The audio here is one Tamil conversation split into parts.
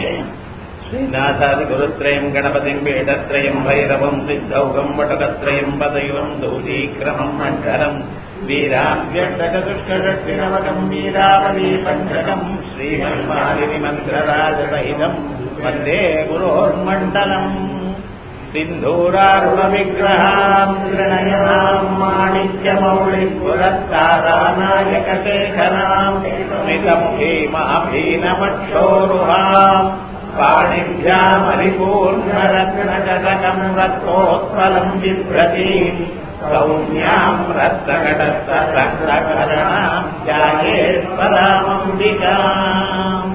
श्रीनाथादिगुरुत्रयम् गणपतिम् पीठत्रयम् भैरवम् सिद्धौगम् वटकत्रयम् पदैवम् दूरीक्रमम् मण्डलम् वीराव्यष्टचतुष्कषष्टिनवकम् वीरावली पञ्चकम् श्रीमन्मालिनिमन्त्रराजसहितम् वन्दे गुरोर्मण्डलम् सिन्धूरारुणविग्रहाम् त्रिणयनाम् माणिक्यमौलिपुरस्तारानायकशेखराम् स्मितम् भीमाभीनमक्षोरुहाम् पाणिभ्यामरिपूर्णरत्नजटकम् रत्नोत्पलम् बिभ्रतीम् सौम्याम् रत्नकटस्थरणाम् ध्यायेत्परामम्बिकाम्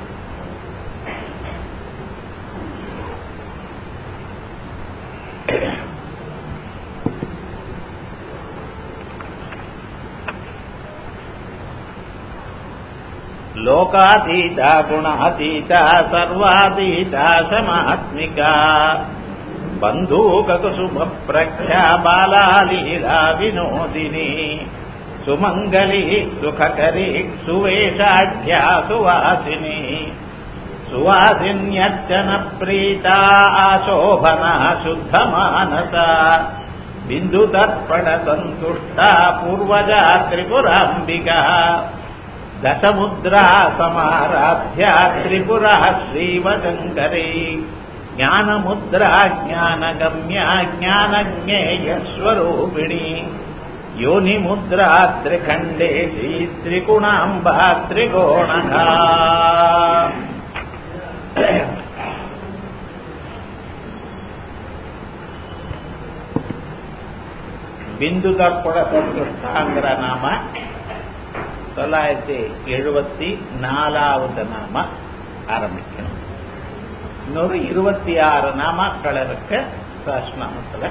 लोकातीता गुणातीता सर्वातीता समात्मिका बन्धूककुसुमप्रख्या बालालीला विनोदिनी सुमङ्गली सुखकरी सुवेशाढ्या सुवासिनी सुवासिन्यर्चनप्रीता आशोभना शुद्धमानसा बिन्दुतर्पणसन्तुष्टा पूर्वजा त्रिपुराम्बिका दशमुद्रा समाराध्या त्रिपुरा श्रीवशङ्करी ज्ञानमुद्रा ज्ञानगम्या ज्ञानज्ञेयस्वरूपिणी योनिमुद्रा त्रिखण्डेशी त्रिगुणाम्बा त्रिकोणका பிந்துதற்பட சந்துஷ்டாங்கிற நாம தொள்ளாயிரத்தி எழுபத்தி நாலாவது நாம ஆரம்பிக்கணும் இன்னொரு இருபத்தி ஆறு நாமாக்கள் இருக்கு சாஸ்நாமத்துல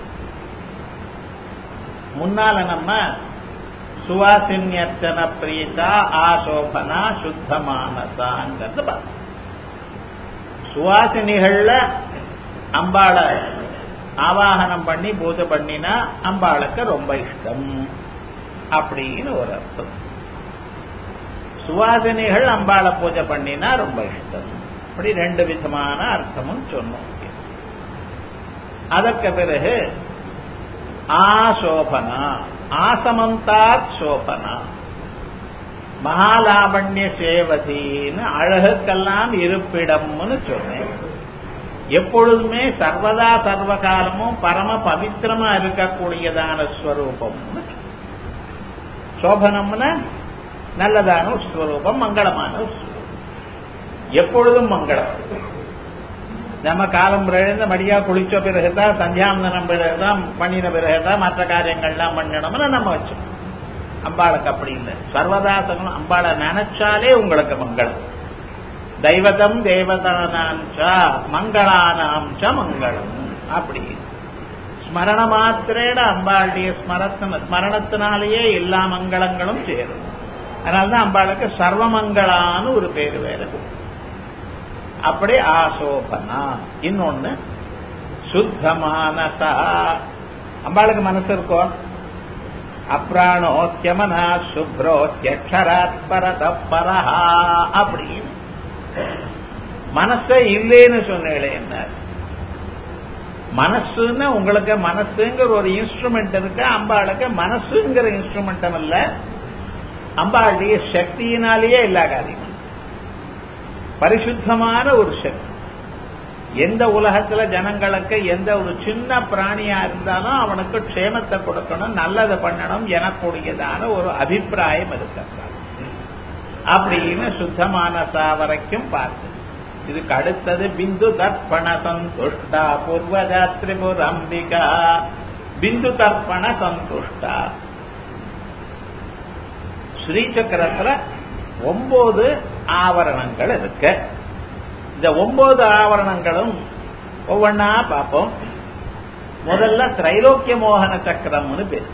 முன்னால நம்ம சுவாசின்யர்ச்சன பிரீதா ஆசோபனா சுத்தமானசாங்கிறது பார்த்தோம் சுவாசினிகள்ல அம்பாளை ஆவாகனம் பண்ணி பூஜை பண்ணினா அம்பாளுக்கு ரொம்ப இஷ்டம் அப்படின்னு ஒரு அர்த்தம் சுவாசினிகள் அம்பாளை பூஜை பண்ணினா ரொம்ப இஷ்டம் அப்படி ரெண்டு விதமான அர்த்தமும் சொன்னோம் அதற்கு பிறகு ஆசோபனா ஆசமந்தாத் சோபனா மகாலாவண்ய சேவதின்னு அழகுக்கெல்லாம் இருப்பிடம்னு சொன்னேன் எப்பொழுதுமே சர்வதா சர்வகாலமும் பரம பவித்திரமா இருக்கக்கூடியதான ஸ்வரூபம்னு சோபனம்னா நல்லதான ஒரு ஸ்வரூபம் மங்களமான ஒரு ஸ்வரூபம் எப்பொழுதும் மங்களம் நம்ம காலம் எழுந்த மடியா குளிச்ச பிறகுதான் சந்தியாந்தனம் பிறகுதான் பண்ணின பிறகுதான் மற்ற காரியங்கள்லாம் பண்ணணும்னு நம்ம வச்சோம் அம்பாளுக்கு அப்படி இல்லை சர்வதாசனம் அம்பாளை நினைச்சாலே உங்களுக்கு மங்களம் தெய்வதம் தேவதானாஞ்ச மங்களானாம் ச மங்களம் அப்படி ஸ்மரண மாத்திரேட அம்பாளுடைய ஸ்மரத்தின ஸ்மரணத்தினாலேயே எல்லா மங்களங்களும் சேரும் அதனால்தான் அம்பாளுக்கு சர்வமங்களான்னு ஒரு பேரு வேற அப்படி ஆசோபனா இன்னொன்னு சுத்தமானசா அம்பாளுக்கு மனசு இருக்கும் அப்ராணோத்தியமனா சுப்ரோத்தியக்ஷராத் பரத பரஹா அப்படின்னு மனச இல்லேன்னு சொன்னீங்களே என்ன மனசுன்னு உங்களுக்கு மனசுங்கிற ஒரு இன்ஸ்ட்ருமெண்ட் இருக்கு அம்பாளுக்கு மனசுங்கிற இன்ஸ்ட்ருமெண்டம் இல்ல அம்பாளுடைய சக்தியினாலேயே எல்லா காரியமும் பரிசுத்தமான ஒரு சக்தி எந்த உலகத்துல ஜனங்களுக்கு எந்த ஒரு சின்ன பிராணியா இருந்தாலும் அவனுக்கு க்ஷேமத்தை கொடுக்கணும் நல்லதை பண்ணணும் எனக்கூடியதான ஒரு அபிப்பிராயம் இருக்கிறது அப்படின்னு சுத்தமான சா வரைக்கும் பார்த்து இதுக்கு அடுத்தது பிந்து தர்ப்பண சந்துஷ்டா பூர்வஜா திரிபுரம்பிகா பிந்து தர்ப்பண சந்துஷ்டா ஸ்ரீசக்கரத்துல ஒன்பது ஆவரணங்கள் இருக்கு இந்த ஒன்பது ஆவரணங்களும் ஒவ்வொன்னா பார்ப்போம் முதல்ல திரைலோக்கிய மோகன சக்கரம்னு பேர்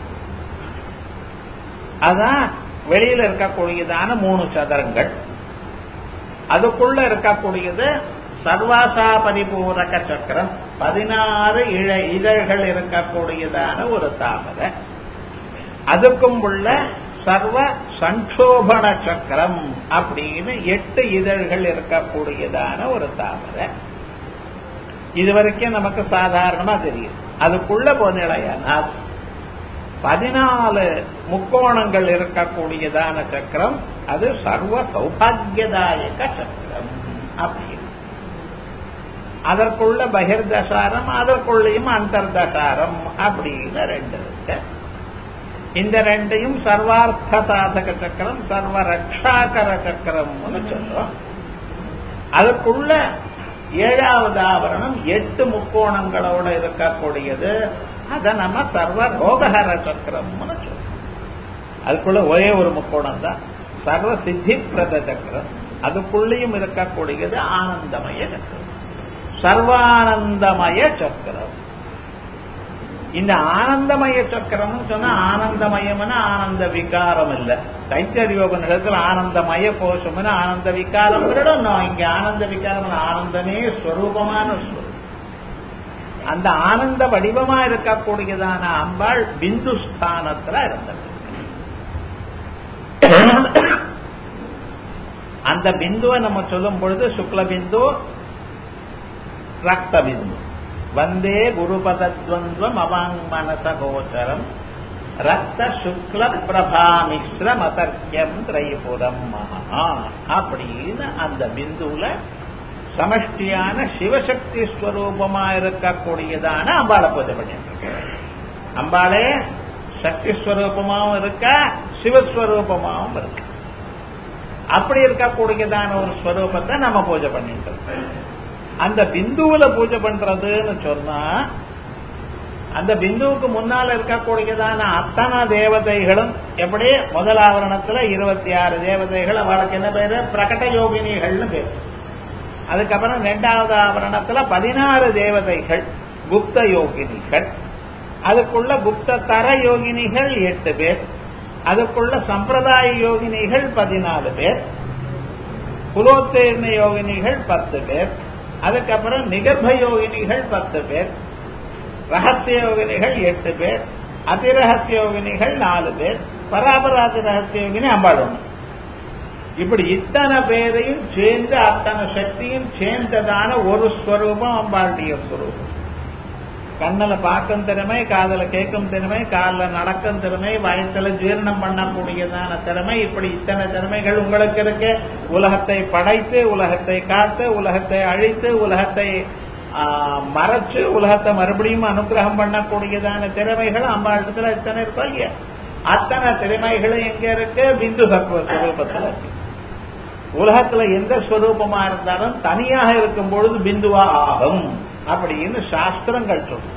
அதான் வெளியில இருக்கக்கூடியதான மூணு சதுரங்கள் அதுக்குள்ள இருக்கக்கூடியது சர்வாசா பரிபூரக சக்கரம் பதினாறு இழ இதழ்கள் இருக்கக்கூடியதான ஒரு தாமரை அதுக்கும் உள்ள சர்வ சங்கோபண சக்கரம் அப்படின்னு எட்டு இதழ்கள் இருக்கக்கூடியதான ஒரு தாமரை இது வரைக்கும் நமக்கு சாதாரணமா தெரியும் அதுக்குள்ள போனிலையானால் பதினாலு முக்கோணங்கள் இருக்கக்கூடியதான சக்கரம் அது சர்வ சௌபாகியதாயக சக்கரம் அப்படின்னு அதற்குள்ள பகிர்தசாரம் அதற்குள்ளேயும் அந்தர்தசாரம் அப்படின்னு ரெண்டு இருக்கு இந்த ரெண்டையும் சர்வார்த்த சாதக சக்கரம் சர்வ ரக்ஷாகர சக்கரம்னு சொல்றோம் அதுக்குள்ள ஏழாவது ஆவரணம் எட்டு முக்கோணங்களோட இருக்கக்கூடியது அதை நம்ம சர்வ ரோகஹர சக்கரம்னு சொல்றோம் அதுக்குள்ள ஒரே ஒரு முக்கோணம் தான் சர்வ சித்தி பிரத சக்கரம் அதுக்குள்ளேயும் இருக்கக்கூடியது ஆனந்தமய சக்கரம் சர்வானந்தமய சக்கரம் இந்த ஆனந்தமய சக்கரம்னு சொன்னா ஆனந்தமயம்னு ஆனந்த விகாரம் இல்ல தைத்தறியோக நிலத்தில் ஆனந்தமய கோஷம்னு ஆனந்த விகாரம் நான் இங்க ஆனந்த விகாரம் ஆனந்தமே ஸ்வரூபமான ஸ்வரூபம் அந்த ஆனந்த வடிவமா இருக்கக்கூடியதான அம்பாள் பிந்து ஸ்தானத்துல இருந்தது அந்த பிந்துவை நம்ம சொல்லும் பொழுது சுக்ல பிந்து ரக்த பிந்து வந்தே குருபதத்வந்தம் அவாங் மனச கோச்சரம் ரத்த சுக்ல பிரபாமிஸ்ர மதர்க்கியம் திரைபுரம் மகா அப்படின்னு அந்த பிந்துல சமஷ்டியான சிவசக்தி ஸ்வரூபமா இருக்கக்கூடியதான அம்பாளை பூஜை பண்ணிட்டு அம்பாளே சக்தி ஸ்வரூபமாவும் இருக்க சிவஸ்வரூபமாவும் இருக்கு அப்படி இருக்கக்கூடியதான ஒரு ஸ்வரூபத்தை நம்ம பூஜை பண்ணிட்டு இருக்கோம் அந்த பிந்துவுல பூஜை பண்றதுன்னு சொன்னா அந்த பிந்துவுக்கு முன்னால இருக்கக்கூடியதான அத்தனை தேவதைகளும் எப்படி முதல் ஆவரணத்துல இருபத்தி ஆறு தேவதைகள் அவளுக்கு என்ன பேரு பிரகட யோகினிகள்னு பேரு அதுக்கப்புறம் ரெண்டாவது ஆவரணத்துல பதினாறு தேவதைகள் குப்த யோகினிகள் அதுக்குள்ள குப்த தர யோகினிகள் எட்டு பேர் அதுக்குள்ள சம்பிரதாய யோகினிகள் பதினாலு பேர் குலோத்தேர்ண யோகினிகள் பத்து பேர் அதுக்கப்புறம் நிகர்ப யோகினிகள் பத்து பேர் ரகசிய யோகினிகள் எட்டு பேர் அதிரகசிய யோகினிகள் நாலு பேர் பராபராதி ரகசிய யோகினி அம்பாள் ஒண்ணு இப்படி இத்தனை பேரையும் சேர்ந்து அத்தனை சக்தியும் சேர்ந்ததான ஒரு ஸ்வரூபம் அம்பாளுடைய ஸ்வரூபம் கண்ணில் பார்க்கும் திறமை காதல கேட்கும் திறமை காலில் நடக்கும் திறமை வயசுல ஜீரணம் பண்ணக்கூடியதான திறமை இப்படி இத்தனை திறமைகள் உங்களுக்கு இருக்கு உலகத்தை படைத்து உலகத்தை காத்து உலகத்தை அழித்து உலகத்தை மறைச்சு உலகத்தை மறுபடியும் அனுகிரகம் பண்ணக்கூடியதான திறமைகள் அம்பாளத்துல இத்தனை இருக்கா இல்லையா அத்தனை திறமைகளும் எங்க இருக்கு பிந்து தத்துவ ஸ்வரூபத்துல இருக்கு உலகத்துல எந்த ஸ்வரூபமா இருந்தாலும் தனியாக இருக்கும் பொழுது பிந்துவா ஆகும் அப்படின்னு சாஸ்திரங்கள் சொல்லும்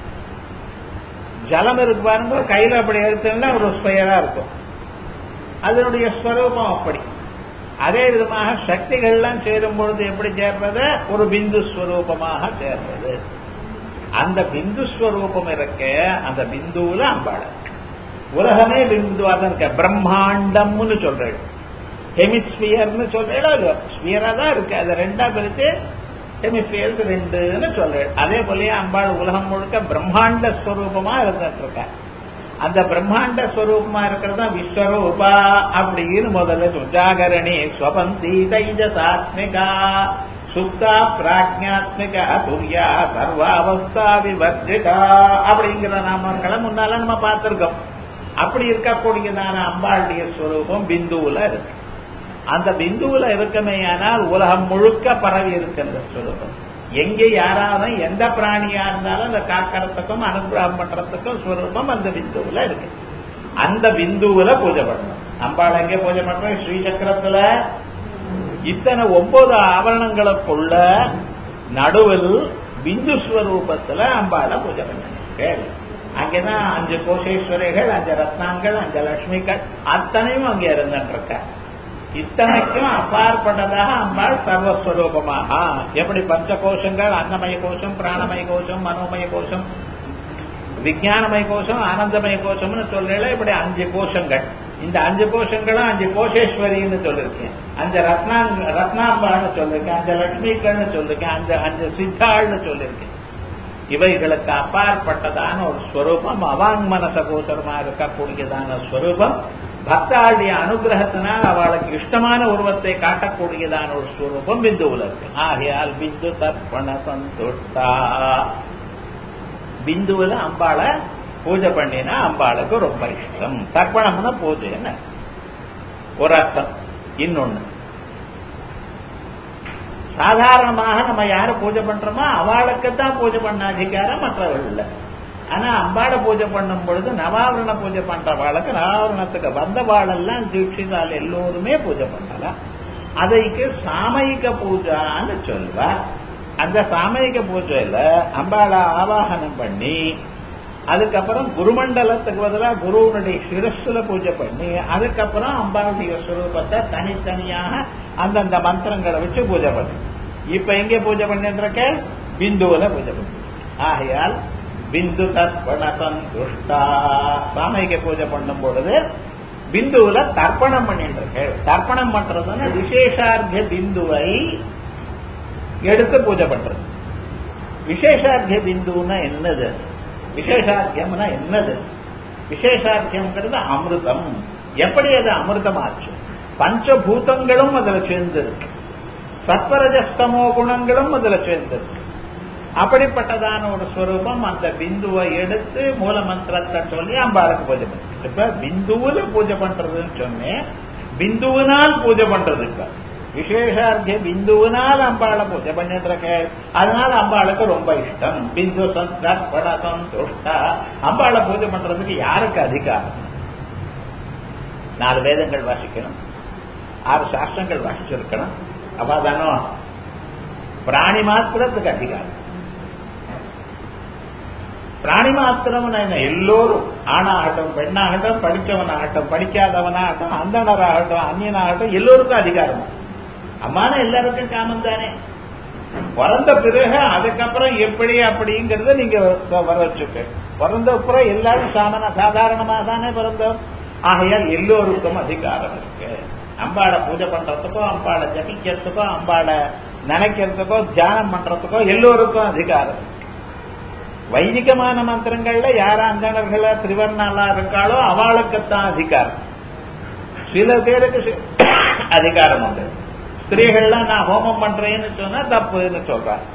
ஜலம் இருக்கு பாருங்க கையில அப்படி எடுத்தோம்னா ஒரு ஸ்பயரா இருக்கும் அதனுடைய ஸ்வரூபம் அப்படி அதே விதமாக சக்திகள்லாம் சேரும் பொழுது எப்படி சேர்றது ஒரு பிந்து ஸ்வரூபமாக சேர்றது அந்த பிந்து ஸ்வரூபம் இருக்க அந்த பிந்துவுல அம்பாள் உலகமே பிந்துவா தான் இருக்க பிரம்மாண்டம்னு சொல்றேன் ஹெமிஸ்பியர்னு சொல்றேன் ஸ்பியரா தான் இருக்கு அது ரெண்டா பிரிச்சு ஹெமிஸ்பியருக்கு ரெண்டுன்னு சொல்றேன் அதே போலயே அம்பாள் உலகம் முழுக்க பிரம்மாண்ட ஸ்வரூபமா இருந்துட்டு இருக்க அந்த பிரம்மாண்ட ஸ்வரூபமா இருக்கிறது தான் விஸ்வரூபா அப்படின்னு முதல்ல ஜாகரணி ஸ்வபந்தி தைஜசாத்மிகா சுப்தா பிராஜ்யாத்மிகா துரியா சர்வாவஸ்தா விவர்ஜிதா அப்படிங்கிற நாமங்களை முன்னால நம்ம பார்த்திருக்கோம் அப்படி இருக்கக்கூடியதான அம்பாளுடைய ஸ்வரூபம் பிந்துவுல இருக்கு அந்த பிந்துவுல இருக்கமேயானால் உலகம் முழுக்க பரவி இருக்கின்ற ஸ்வரூபம் எங்கே யாராவது எந்த பிராணியா இருந்தாலும் அந்த காக்கிறதுக்கும் அனுகிரகம் பண்றதுக்கும் ஸ்வரூபம் அந்த பிந்துவுல இருக்கு அந்த பிந்துவுல பூஜை பண்ணணும் அம்பாள் எங்கே பூஜை பண்றோம் ஸ்ரீசக்கரத்துல இத்தனை ஒன்பது ஆவரணங்களுக்குள்ள நடுவில் பிந்து ஸ்வரூபத்துல அம்பாளை பூஜை பண்ணணும் அங்கேதான் அஞ்சு கோஷேஸ்வரிகள் அஞ்சு ரத்னாங்கள் அஞ்சு லட்சுமிகள் அத்தனையும் அங்கே இருந்துட்டு இருக்க இத்தனைக்கும் அப்பாற்பட்டதாக அம்பாள் சர்வஸ்வரூபமாக எப்படி பஞ்ச கோஷங்கள் அன்னமய கோஷம் பிராணமய கோஷம் மனோமய கோஷம் விஜயானமய கோஷம் ஆனந்தமய கோஷம்னு சொல்லல இப்படி அஞ்சு கோஷங்கள் இந்த அஞ்சு கோஷங்களும் அஞ்சு கோஷேஸ்வரின்னு சொல்லிருக்கேன் அஞ்சு ரத்னா ரத்னாம்பாள்னு சொல்லிருக்கேன் அஞ்சு லட்சுமிகள்னு சொல்லிருக்கேன் அஞ்சு அஞ்சு சித்தாள்னு சொல்லிருக்கேன் இவைகளுக்கு அப்பாற்பட்டதான ஒரு ஸ்வரூபம் அவாங் மனச கோச்சரமா இருக்கக்கூடியதான ஸ்வரூபம் பக்தாளுடைய அனுகிரகத்தினால் அவளுக்கு இஷ்டமான உருவத்தை காட்டக்கூடியதான ஒரு ஸ்வரூபம் பிந்துவுல இருக்கு ஆகையால் பிந்து தர்ப்பண சந்துஷ்டா பிந்துவுல அம்பாளை பூஜை பண்ணினா அம்பாளுக்கு ரொம்ப இஷ்டம் தர்ப்பணம்னா பூஜைன்னு ஒரு அர்த்தம் இன்னொன்னு சாதாரணமாக நம்ம யார பூஜை பண்றோமோ அவளுக்குத்தான் பூஜை பண்ண அதிகாரம் மற்றவர்கள் இல்லை ஆனா அம்பாட பூஜை பண்ணும் பொழுது நவாவரண பூஜை பண்றவாளுக்கு நவாவரணத்துக்கு வந்தவாளெல்லாம் தீட்சிதால் எல்லோருமே பூஜை பண்ணலாம் அதைக்கு சாமயிக பூஜான்னு சொல்வார் அந்த சாமயிக பூஜையில அம்பாளை ஆவாகனம் பண்ணி அதுக்கப்புறம் குருமண்டலத்துக்கு பதிலாக குருவனுடைய சிரஸ்ல பூஜை பண்ணி அதுக்கப்புறம் அம்பாளுடைய சுரூபத்தை தனித்தனியாக அந்தந்த மந்திரங்களை வச்சு பூஜை பண்ணு இப்ப எங்க பூஜை பண்ணிட்டு இருக்க பிந்துவில பூஜை பண்ணு ஆகையால் பிந்து தர்ப்பண சந்துஷ்டா சாமிக்கு பூஜை பண்ணும் பொழுது பிந்துவுல தர்ப்பணம் பண்ணிட்டு இருக்கு தர்ப்பணம் பண்றதுன்னா விசேஷார்த்த பிந்துவை எடுத்து பூஜை பண்றது விசேஷார்த்த பிந்துன்னா என்னது விசேஷார்த்தியம்னா என்னது விசேஷார்த்தியம்ங்கிறது அமிர்தம் எப்படி அது அமிர்தமாச்சு பஞ்சபூதங்களும் அதுல சேர்ந்து இருக்கு சத்வரஜஸ்தமோ குணங்களும் அதுல சேர்ந்து இருக்கு அப்படிப்பட்டதான ஒரு ஸ்வரூபம் அந்த பிந்துவை எடுத்து மூல மந்திரத்தை சொல்லி அம்பாளுக்கு பூஜை பண்ணு இப்ப பிந்துவுல பூஜை பண்றதுன்னு சொன்னேன் பிந்துவினால் பூஜை பண்றது இப்ப விசேஷார்த்திய பிந்துவினால் அம்பாளை பூஜை பண்ணிட்டு இருக்க அதனால அம்பாளுக்கு ரொம்ப இஷ்டம் பிந்து சந்தர்ப்பண சந்துஷ்டா அம்பாளை பூஜை பண்றதுக்கு யாருக்கு அதிகாரம் நாலு வேதங்கள் வாசிக்கணும் ஆறு சாஸ்திரங்கள் வாசிச்சிருக்கணும் அவாதானோ பிராணி மாத்திரத்துக்கு அதிகாரம் பிராணி மாத்திரம் என்ன எல்லோரும் ஆணாகட்டும் பெண்ணாகட்டும் படிச்சவனாகட்டும் படிக்காதவனாகட்டும் அந்தனராகட்டும் அந்நியனாகட்டும் எல்லோருக்கும் அதிகாரம் அம்மான எல்லாருக்கும் காமம் தானே பிறந்த பிறகு அதுக்கப்புறம் எப்படி அப்படிங்கறத நீங்க வர வச்சுக்க பிறந்த அப்புறம் எல்லாரும் சாமன சாதாரணமா தானே பிறந்தோம் ஆகையால் எல்லோருக்கும் அதிகாரம் இருக்கு அம்பாளை பூஜை பண்றதுக்கோ அம்பாளை ஜபிக்கிறதுக்கோ அம்பாளை நினைக்கிறதுக்கோ தியானம் பண்றதுக்கோ எல்லோருக்கும் அதிகாரம் வைதிகமான மந்திரங்கள்ல யார் அந்தணர்கள திரிவர்ணாலா இருக்காளோ அவளுக்குத்தான் அதிகாரம் சில பேருக்கு அதிகாரம் உண்டு ஸ்திரீகள்லாம் நான் ஹோமம் பண்றேன்னு சொன்னா தப்புன்னு சொல்றாங்க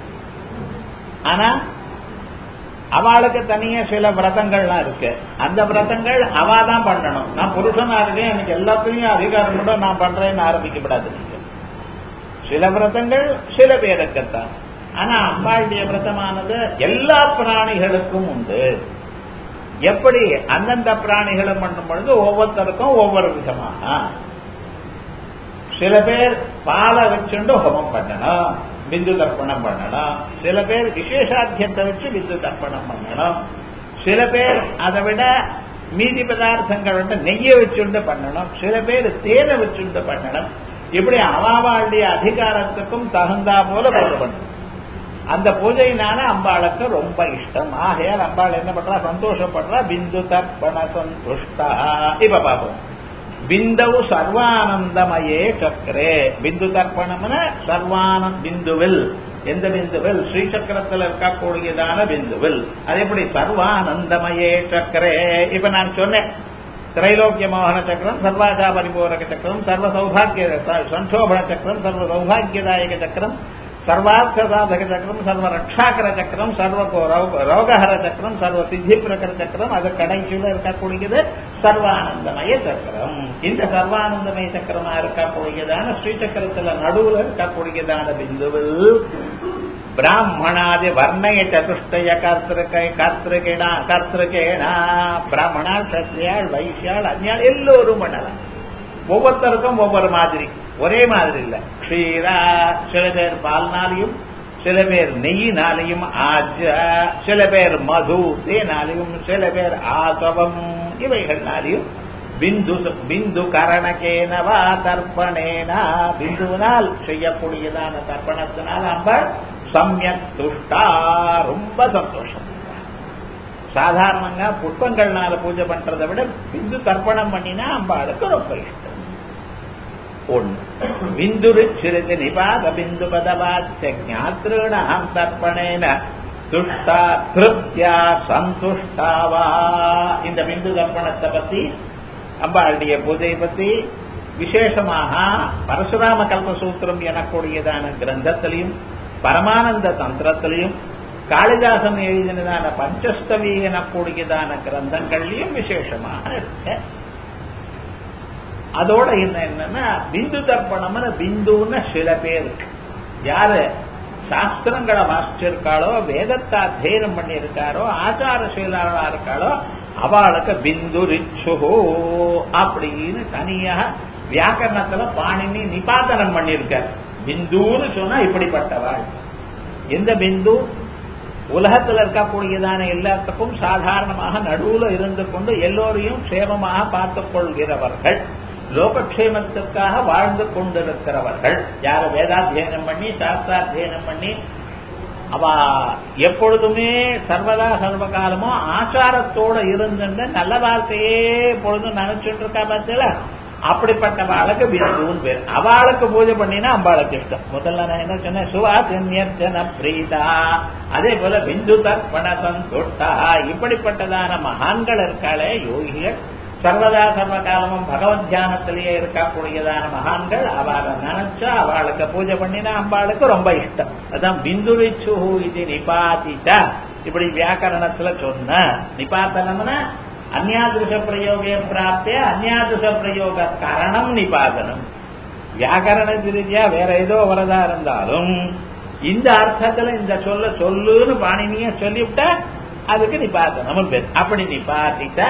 ஆனா அவளுக்கு தனியா சில விரதங்கள்லாம் இருக்கு அந்த விரதங்கள் அவ தான் பண்ணணும் நான் புருஷனா இருக்கேன் எனக்கு எல்லாத்துலயும் அதிகாரம் கூட நான் பண்றேன்னு ஆரம்பிக்கப்படாது நீங்க சில விரதங்கள் சில பேருக்குத்தான் ஆனா அம்பாளுடைய விரதமானது எல்லா பிராணிகளுக்கும் உண்டு எப்படி அந்தந்த பிராணிகளும் பண்ணும் பொழுது ஒவ்வொருத்தருக்கும் ஒவ்வொரு விதமாக சில பேர் பாலை வச்சுண்டு ஹோமம் பண்ணணும் பிந்து தர்ப்பணம் பண்ணணும் சில பேர் விசேஷாத்தியத்தை வச்சு பிந்து தர்ப்பணம் பண்ணணும் சில பேர் அதை விட மீதி பதார்த்தங்கள் வந்து நெய்யை வச்சுண்டு பண்ணணும் சில பேர் தேனை வச்சுண்டு பண்ணணும் இப்படி அவாவாளுடைய அதிகாரத்துக்கும் தகுந்தா போல பூஜை பண்ணணும் அந்த பூஜையினால அம்பாளுக்கு ரொம்ப இஷ்டம் ஆகையால் அம்பாள் என்ன பண்றா சந்தோஷப்படுறா பிந்து தர்ப்பண சந்துஷ்டா இப்ப பாப்போம் பிந்தவு சர்வானந்தமயே சக்கரே பிந்து தர்ப்பணம்னு சர்வானந்த் பிந்துவில் எந்த பிந்துவில் ஸ்ரீசக்கரத்தில் இருக்கக்கூடியதான பிந்துவில் அது எப்படி சர்வானந்தமயே சக்கரே இப்ப நான் சொன்னேன் திரைலோக்கிய மோகன சக்கரம் சர்வாசா பரிபூரக சக்கரம் சர்வ சௌபாகிய சந்தோபன சக்கரம் சர்வ சௌபாகியதாயக சக்கரம் சர்வார்த்த சாதக சக்கரம் சர்வ ரக்ஷாகர சக்கரம் சர்வ ரோகஹர சக்கரம் சர்வ சித்தி பிரகர சக்கரம் அது கடைசியில் இருக்கக்கூடியது சர்வானந்தமய சக்கரம் இந்த சர்வானந்தமய சக்கரமா இருக்கக்கூடியதான ஸ்ரீசக்கரத்துல நடுவுல இருக்கக்கூடியதான பிந்துவில் பிராமணாதி வர்ணய சதுஷ்டய கர்த்திருக்கை கர்த்திருக்கேடா கர்த்திருக்கேடா பிராமணா சத்ரியாள் வைசியாள் அந்நியாள் எல்லோரும் பண்ணலாம் ஒவ்வொருத்தருக்கும் ஒவ்வொரு மாதிரி ஒரே மாதிரி இல்ல க்ஷீரா சில பேர் பால்னாலையும் சில பேர் நெய்யினாலையும் ஆஜ சில பேர் மது தேனாலையும் சில பேர் ஆசவம் இவைகள்னாலையும் பிந்து பிந்து கரணக்கேனவா தர்ப்பணேனா பிந்துவினால் செய்யக்கூடியதான தர்ப்பணத்தினால் அம்பாள் சமயக் துஷ்டா ரொம்ப சந்தோஷம் சாதாரணங்க புஷ்பங்கள்னால பூஜை பண்றதை விட பிந்து தர்ப்பணம் பண்ணினா அம்பாளுக்கு ரொம்ப இஷ்டம் ஒன்று பிந்துரு சிறிது நிபாத பிந்து பதவாச்ச ஞாத்திருணாம் தர்ப்பணேன துஷ்டா திருப்தியா சந்துஷ்டாவா இந்த பிந்து தர்ப்பணத்தை பத்தி அம்பாளுடைய பூஜை பத்தி விசேஷமாக பரசுராம கல்பசூத்திரம் எனக்கூடியதான கிரந்தத்திலையும் பரமானந்த தந்திரத்திலையும் காளிதாசன் எழுதினதான பஞ்சஸ்தவி எனக்கூடியதான கிரந்தங்கள்லயும் விசேஷமாக இருக்கு அதோட என்ன என்னன்னா பிந்து தர்ப்பணம்னு பிந்துன்னு சில பேருக்கு யாரு சாஸ்திரங்களை வாசிச்சிருக்காளோ வேதத்தை அத்தியனம் பண்ணியிருக்காரோ ஆச்சாரசீலா இருக்காளோ அவளுக்கு பிந்து ரிச்சுஹோ அப்படின்னு தனியாக வியாக்கரணத்துல பாணினி நிபாதனம் பண்ணியிருக்கார் பிந்துன்னு சொன்னா இப்படிப்பட்டவாள் எந்த பிந்து உலகத்தில் இருக்கக்கூடியதான எல்லாத்துக்கும் சாதாரணமாக நடுவுல இருந்து கொண்டு எல்லோரையும் க்ஷேமமாக பார்த்துக் கொள்கிறவர்கள் லோகக்ஷேமத்துக்காக வாழ்ந்து கொண்டிருக்கிறவர்கள் யார வேதாத்தியனம் பண்ணி சாஸ்திராத்தியனம் பண்ணி அவ எப்பொழுதுமே சர்வதா சர்வகாலமும் ஆச்சாரத்தோட இருந்துட்டு நல்ல வாழ்க்கையே எப்பொழுதும் நினைச்சுட்டு இருக்கா பார்த்தீங்களா அப்படிப்பட்ட வாளுக்கு பிந்துன்னு பேர் அவளுக்கு பூஜை பண்ணினா அம்பாளுக்கு இஷ்டம் முதல்ல நான் என்ன சொன்னேன் சுவாசன்யர்ஜன பிரீதா அதே போல பிந்து தர்ப்பண சந்துட்டா இப்படிப்பட்டதான மகான்கள் இருக்காளே யோகிகள் சர்வதா சர்வ காலமும் பகவத் தியானத்திலேயே இருக்கக்கூடியதான மகான்கள் அவளை நினைச்சா அவளுக்கு பூஜை பண்ணினா அம்பாளுக்கு ரொம்ப இஷ்டம் அதான் பிந்துரிச்சு இது நிபாதிச்ச இப்படி வியாக்கரணத்துல சொன்ன நிபாத்தனம்னா அந்யாதிருஷ பிரயோக பிராப்திய அந்யாதிருஷ பிரயோக கரணம் நிபாதனம் வியாக்கரண ரீதியா வேற ஏதோ வரதா இருந்தாலும் இந்த அர்த்தத்துல இந்த சொல்ல சொல்லுன்னு பாணினிய சொல்லிவிட்டா அதுக்கு நிபாதனம் பேர் அப்படி நிபாதித்த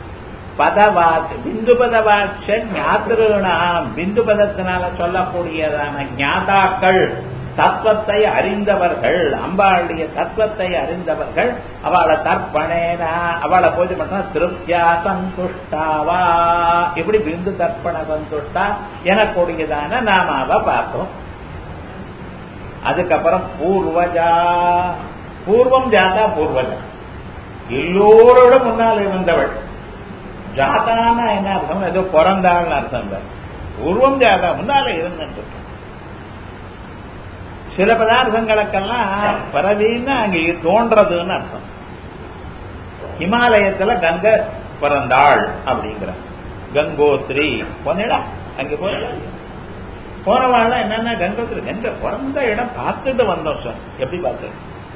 பதவாத் பிந்து பதவாட்ச ஞாத்திருநாம் பிந்து பதத்தினால சொல்லக்கூடியதான ஞாதாக்கள் தத்துவத்தை அறிந்தவர்கள் அம்பாளுடைய தத்துவத்தை அறிந்தவர்கள் அவளை தர்ப்பணேன அவளை பூஜை பண்ண திருப்தியா சந்துஷ்டாவா இப்படி பிந்து தர்ப்பண சந்துஷ்டா எனக்கூடியதான நாம அவ பார்த்தோம் அதுக்கப்புறம் பூர்வஜா பூர்வம் ஜாதா பூர்வஜா எல்லோரோட முன்னால் இருந்தவள் ஜாதான என்ன அர்த்தம் ஏதோ பிறந்தாள்னு அர்த்தம் இல்லை பூர்வம் ஜாதா முன்னால இருந்துட்டு சில பதார்த்தங்களுக்கெல்லாம் பிறவின்னு அங்க தோன்றதுன்னு அர்த்தம் ஹிமாலயத்துல கங்கை பிறந்தாள் அப்படிங்கிற கங்கோத்ரி போனடா அங்க போனடா போனவாள் என்னன்னா கங்கோத்ரி கங்கை பிறந்த இடம் பார்த்துட்டு வந்தோம் சார் எப்படி பார்த்து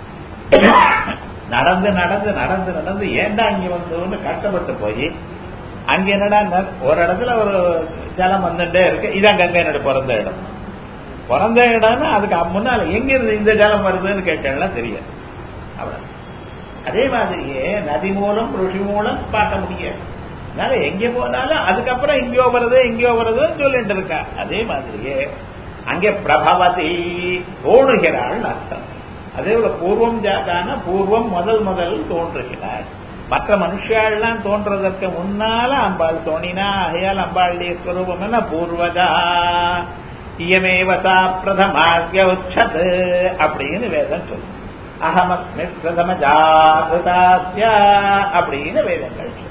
நடந்து நடந்து நடந்து நடந்து ஏண்டா இங்க வந்தோம்னு கஷ்டப்பட்டு போய் அங்க என்னடா ஒரு இடத்துல ஒரு ஜலம் வந்துட்டே இருக்கு இதான் கங்கை என்னோட பிறந்த இடம் பிறந்த இடம்னா அதுக்கு முன்னால எங்க இருந்து இந்த ஜலம் வருதுன்னு கேட்டேன்னா தெரியாது அவ்வளவு அதே மாதிரியே நதி மூலம் ருஷி மூலம் பார்க்க முடியாது அதனால எங்க போனாலும் அதுக்கப்புறம் எங்கேயோ வருது எங்கேயோ வருதுன்னு சொல்லிட்டு இருக்கா அதே மாதிரியே அங்கே பிரபவதி தோணுகிறாள் அர்த்தம் அதே போல பூர்வம் ஜாதான பூர்வம் முதல் முதல் தோன்றுகிறாள் மற்ற மனுஷாள்லாம் தோன்றதற்கு முன்னால அம்பாள் தோணினா அகையால் அம்பாளுடைய ஸ்வரூபம் என்ன பூர்வதா இயமேவசா பிரதமாகிய உச்சத் அப்படின்னு வேதம் சொல்லும் அகமஸ்மி பிரதம ஜாகிருதாஸ்ய அப்படின்னு வேதங்கள் சொல்லும்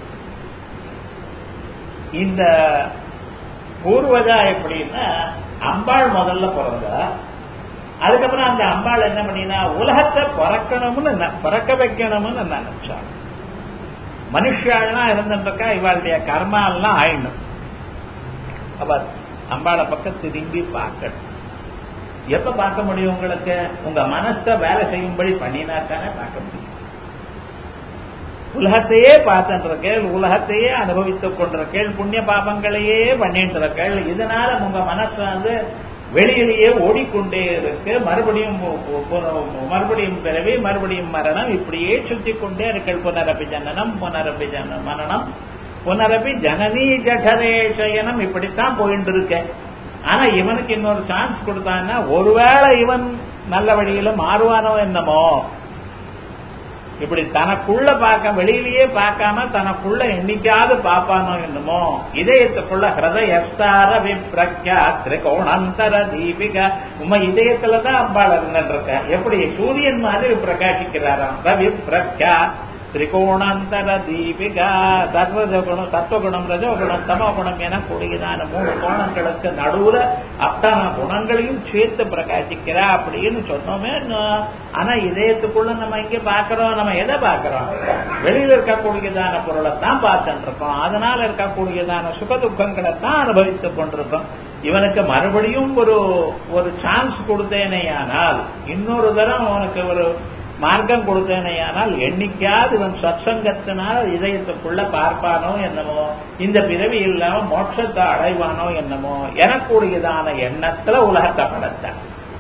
இந்த பூர்வஜா எப்படின்னா அம்பாள் முதல்ல பிறந்தா அதுக்கப்புறம் அந்த அம்பாள் என்ன பண்ணினா உலகத்தை பிறக்கணும்னு பிறக்க வைக்கணும்னு நினைச்சாள் மனுஷாள்லாம் இருந்துருக்கா இவாளுடைய கர்மா எல்லாம் ஆயிடணும் அப்ப அம்பாளை பக்கம் திரும்பி பார்க்கணும் எப்ப பார்க்க முடியும் உங்களுக்கு உங்க மனச வேலை செய்யும்படி பண்ணினா தானே பார்க்க முடியும் உலகத்தையே பார்த்துருக்கேள் உலகத்தையே அனுபவித்துக் கொண்டிருக்கேள் புண்ணிய பாபங்களையே பண்ணிட்டு இருக்கேள் இதனால உங்க மனசு வந்து வெளியிலேயே ஓடிக்கொண்டே இருக்கு மறுபடியும் மறுபடியும் பிறவி மறுபடியும் மரணம் இப்படியே சுத்தி கொண்டே இருக்கள் புனரபி ஜனனம் புனரபி ஜன மரணம் புனரபி ஜனனி ஜடரேஷயனம் இப்படித்தான் போயிட்டு இருக்கேன் ஆனா இவனுக்கு இன்னொரு சான்ஸ் கொடுத்தான்னா ஒருவேளை இவன் நல்ல வழியில மாறுவானோ என்னமோ இப்படி தனக்குள்ள பார்க்க வெளியிலேயே பார்க்காம தனக்குள்ள என்னைக்காவது பார்ப்பானோ என்னமோ இதயத்துக்குள்ள ஹிருதயஸ்தார விப்ரக்யா திரிகோணந்தர தீபிகா உம இதயத்துலதான் அம்பாள் இருந்துட்டு இருக்க எப்படி சூரியன் மாதிரி பிரகாசிக்கிறாராம் ரவி பிரக்யா திரிகோணாந்தர தீபிகா சர்வஜ குணம் சத்துவகுணம் ரஜோகுணம் தமோகுணம் என கூடியதான மூணு கோணங்களுக்கு நடுவுல அத்தனை குணங்களையும் சேர்த்து பிரகாசிக்கிறா அப்படின்னு சொன்னோமே ஆனா இதயத்துக்குள்ள நம்ம இங்க பாக்குறோம் நம்ம எதை பாக்குறோம் வெளியில இருக்கக்கூடியதான பொருளை தான் பார்த்துட்டு இருக்கோம் அதனால இருக்கக்கூடியதான சுக துக்கங்களை தான் அனுபவித்துக் கொண்டிருக்கோம் இவனுக்கு மறுபடியும் ஒரு ஒரு சான்ஸ் கொடுத்தேனேயானால் இன்னொரு தரம் அவனுக்கு ஒரு மார்க்கம் கொடுத்தேனையானால் என்னைக்காவது இவன் சத்சங்கத்தினால் இதயத்துக்குள்ள பார்ப்பானோ என்னமோ இந்த பிறவி இல்லாம மோட்சத்தை அடைவானோ என்னமோ எனக்கூடியதான எண்ணத்துல உலகத்தை படைத்தான்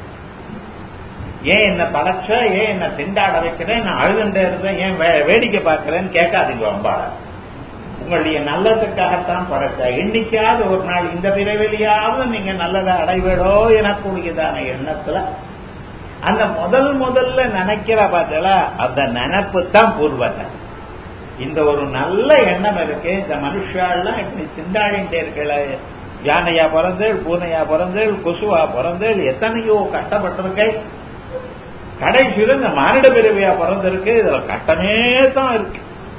ஏன் என்ன படைச்ச ஏன் என்ன திண்டாட வைக்கிறேன் நான் அழுதுண்டே இருந்தேன் ஏன் வேடிக்கை பார்க்கிறேன்னு கேட்காதீங்க அம்பாள உங்களுடைய நல்லதுக்காகத்தான் படைச்ச என்னைக்காவது ஒரு நாள் இந்த பிறவிலையாவது நீங்க நல்லதை அடைவேடோ எனக்கூடியதான எண்ணத்துல அந்த முதல் முதல்ல நினைக்கிற பார்த்தல அந்த நினைப்பு தான் பூர்வத்தை இந்த ஒரு நல்ல எண்ணம் இருக்கு இந்த மனுஷாலாம் இப்படி திண்டாடிட்டே இருக்கல யானையா பிறந்தேள் பூனையா பிறந்தேள் கொசுவா பிறந்தேள் எத்தனையோ கஷ்டப்பட்டிருக்கை கடைசியில் இந்த மானிட பிறவியா பிறந்திருக்கு இதுல கட்டமே தான் இருக்கு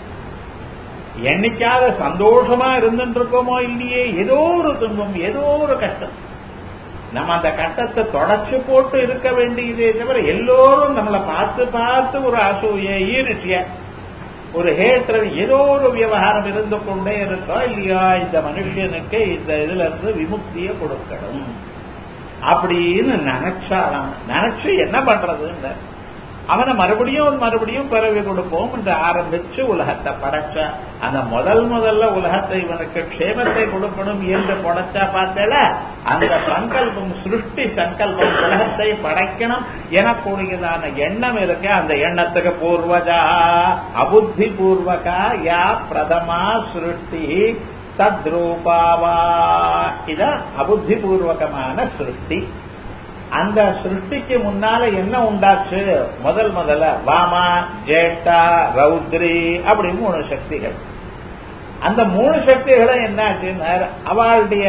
என்னைக்காவது சந்தோஷமா இருந்துட்டு இருக்கோமோ இல்லையே ஏதோ ஒரு துன்பம் ஏதோ ஒரு கஷ்டம் நம்ம அந்த கட்டத்தை தொடச்சு போட்டு இருக்க வேண்டியதே தவிர எல்லோரும் நம்மளை பார்த்து பார்த்து ஒரு அசூய ஈரிட்டிய ஒரு ஹேட்டர் ஏதோ ஒரு விவகாரம் இருந்து கொண்டே இருக்கோ இல்லையா இந்த மனுஷனுக்கு இந்த இதுல இருந்து விமுக்தியை கொடுக்கணும் அப்படின்னு நினைச்சாலாம் நினைச்சு என்ன பண்றதுன்னு அவனை மறுபடியும் மறுபடியும் பிறவி கொடுப்போம் என்று ஆரம்பிச்சு உலகத்தை படைச்ச அந்த முதல் முதல்ல உலகத்தை இவனுக்கு க்ஷேமத்தை கொடுக்கணும் என்று படைச்சா பார்த்தல அந்த சங்கல்பம் சிருஷ்டி சங்கல்பம் உலகத்தை படைக்கணும் எனக்கூடியதான எண்ணம் இருக்கு அந்த எண்ணத்துக்கு பூர்வஜா அபுத்தி பூர்வகா யா பிரதமா சிருஷ்டி தத்ரூபாவா இத அபுத்தி பூர்வகமான சிருஷ்டி அந்த சிருஷ்டிக்கு முன்னால என்ன உண்டாச்சு முதல் முதல்ல வாமா ஜேட்டா ரௌத்ரி அப்படி மூணு சக்திகள் அந்த மூணு சக்திகளும் என்னாச்சுன்னா அவளுடைய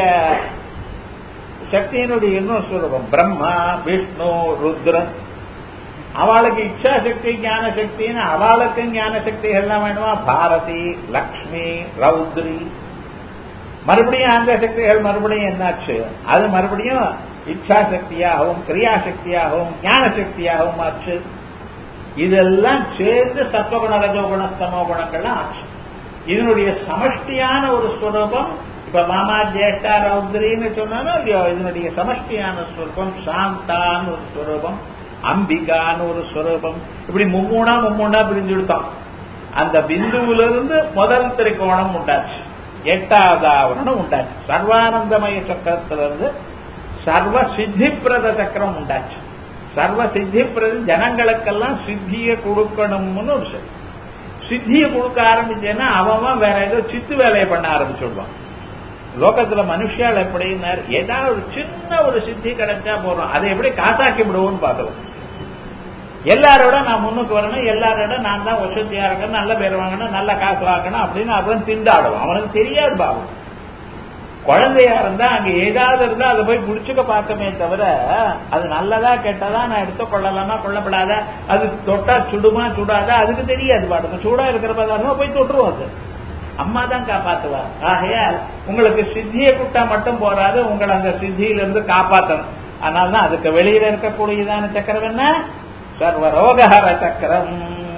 சக்தியினுடைய இன்னும் சொல்லுவோம் பிரம்மா விஷ்ணு ருத்ரன் அவளுக்கு இச்சா சக்தி ஞான சக்தின்னு அவளுக்கு ஞான சக்திகள்லாம் வேணுமா பாரதி லக்ஷ்மி ரௌத்ரி மறுபடியும் அந்த சக்திகள் மறுபடியும் என்னாச்சு அது மறுபடியும் இச்சா சக்தியாகவும் கிரியா சக்தியாகவும் ஞான சக்தியாகவும் ஆச்சு இதெல்லாம் சேர்ந்து சத்வகுண ரஜோகுண சமோ குணங்கள்லாம் ஆச்சு இதனுடைய சமஷ்டியான ஒரு ஸ்வரூபம் இப்ப மாமா ஜேஷ்டா ரௌத்ரின்னு சொன்னாலும் இல்லையோ இதனுடைய சமஷ்டியான ஸ்வரூபம் சாந்தான்னு ஒரு ஸ்வரூபம் அம்பிகான்னு ஒரு ஸ்வரூபம் இப்படி மும்மூணா மும்மூணா பிரிஞ்சு கொடுத்தோம் அந்த பிந்துவில இருந்து முதல் திரைக்கோணம் உண்டாச்சு எட்டாவது ஆவரணம் உண்டாச்சு சர்வானந்தமய சக்கரத்திலிருந்து சர்வ சித்திப்பிரத சக்கரம் உண்டாச்சு சர்வ சித்திப்பிரத ஜனங்களுக்கெல்லாம் சித்தியை கொடுக்கணும்னு ஒரு சொல்லி சித்தியை கொடுக்க ஆரம்பிச்சேன்னா அவன் வேற ஏதோ சித்து வேலையை பண்ண ஆரம்பிச்சுடுவான் லோகத்துல மனுஷால் எப்படின்னார் ஏதாவது சின்ன ஒரு சித்தி கிடைச்சா போறோம் அதை எப்படி காசாக்கி விடுவோம்னு பார்க்கலாம் எல்லாரோட நான் முன்னுக்கு வரணும் எல்லாரோட நான் தான் வசதியா இருக்கணும் நல்ல பேர் வாங்கணும் நல்ல காசு வாங்கணும் அப்படின்னு அவன் திண்டாடுவான் அவனுக்கு தெரியாது பாவம் குழந்தையா இருந்தா அங்க ஏதாவது இருந்தா அதை போய் முடிச்சுக்க பார்த்தமே தவிர அது நல்லதா கெட்டதா நான் எடுத்து கொள்ளலாமா கொள்ளப்படாத அது தொட்டா சுடுமா சுடாதா அதுக்கு தெரியாது பாட்டுக்கு சூடா இருக்கிற பதார்த்தம் போய் தொட்டுருவோம் அது அம்மா தான் காப்பாத்துவா ஆகையால் உங்களுக்கு சித்தியை குட்டா மட்டும் போறாது உங்களை அந்த சித்தியிலிருந்து காப்பாற்றணும் அதனால தான் அதுக்கு வெளியில இருக்கக்கூடியதான சக்கரம் என்ன சர்வ ரோகஹர சக்கரம்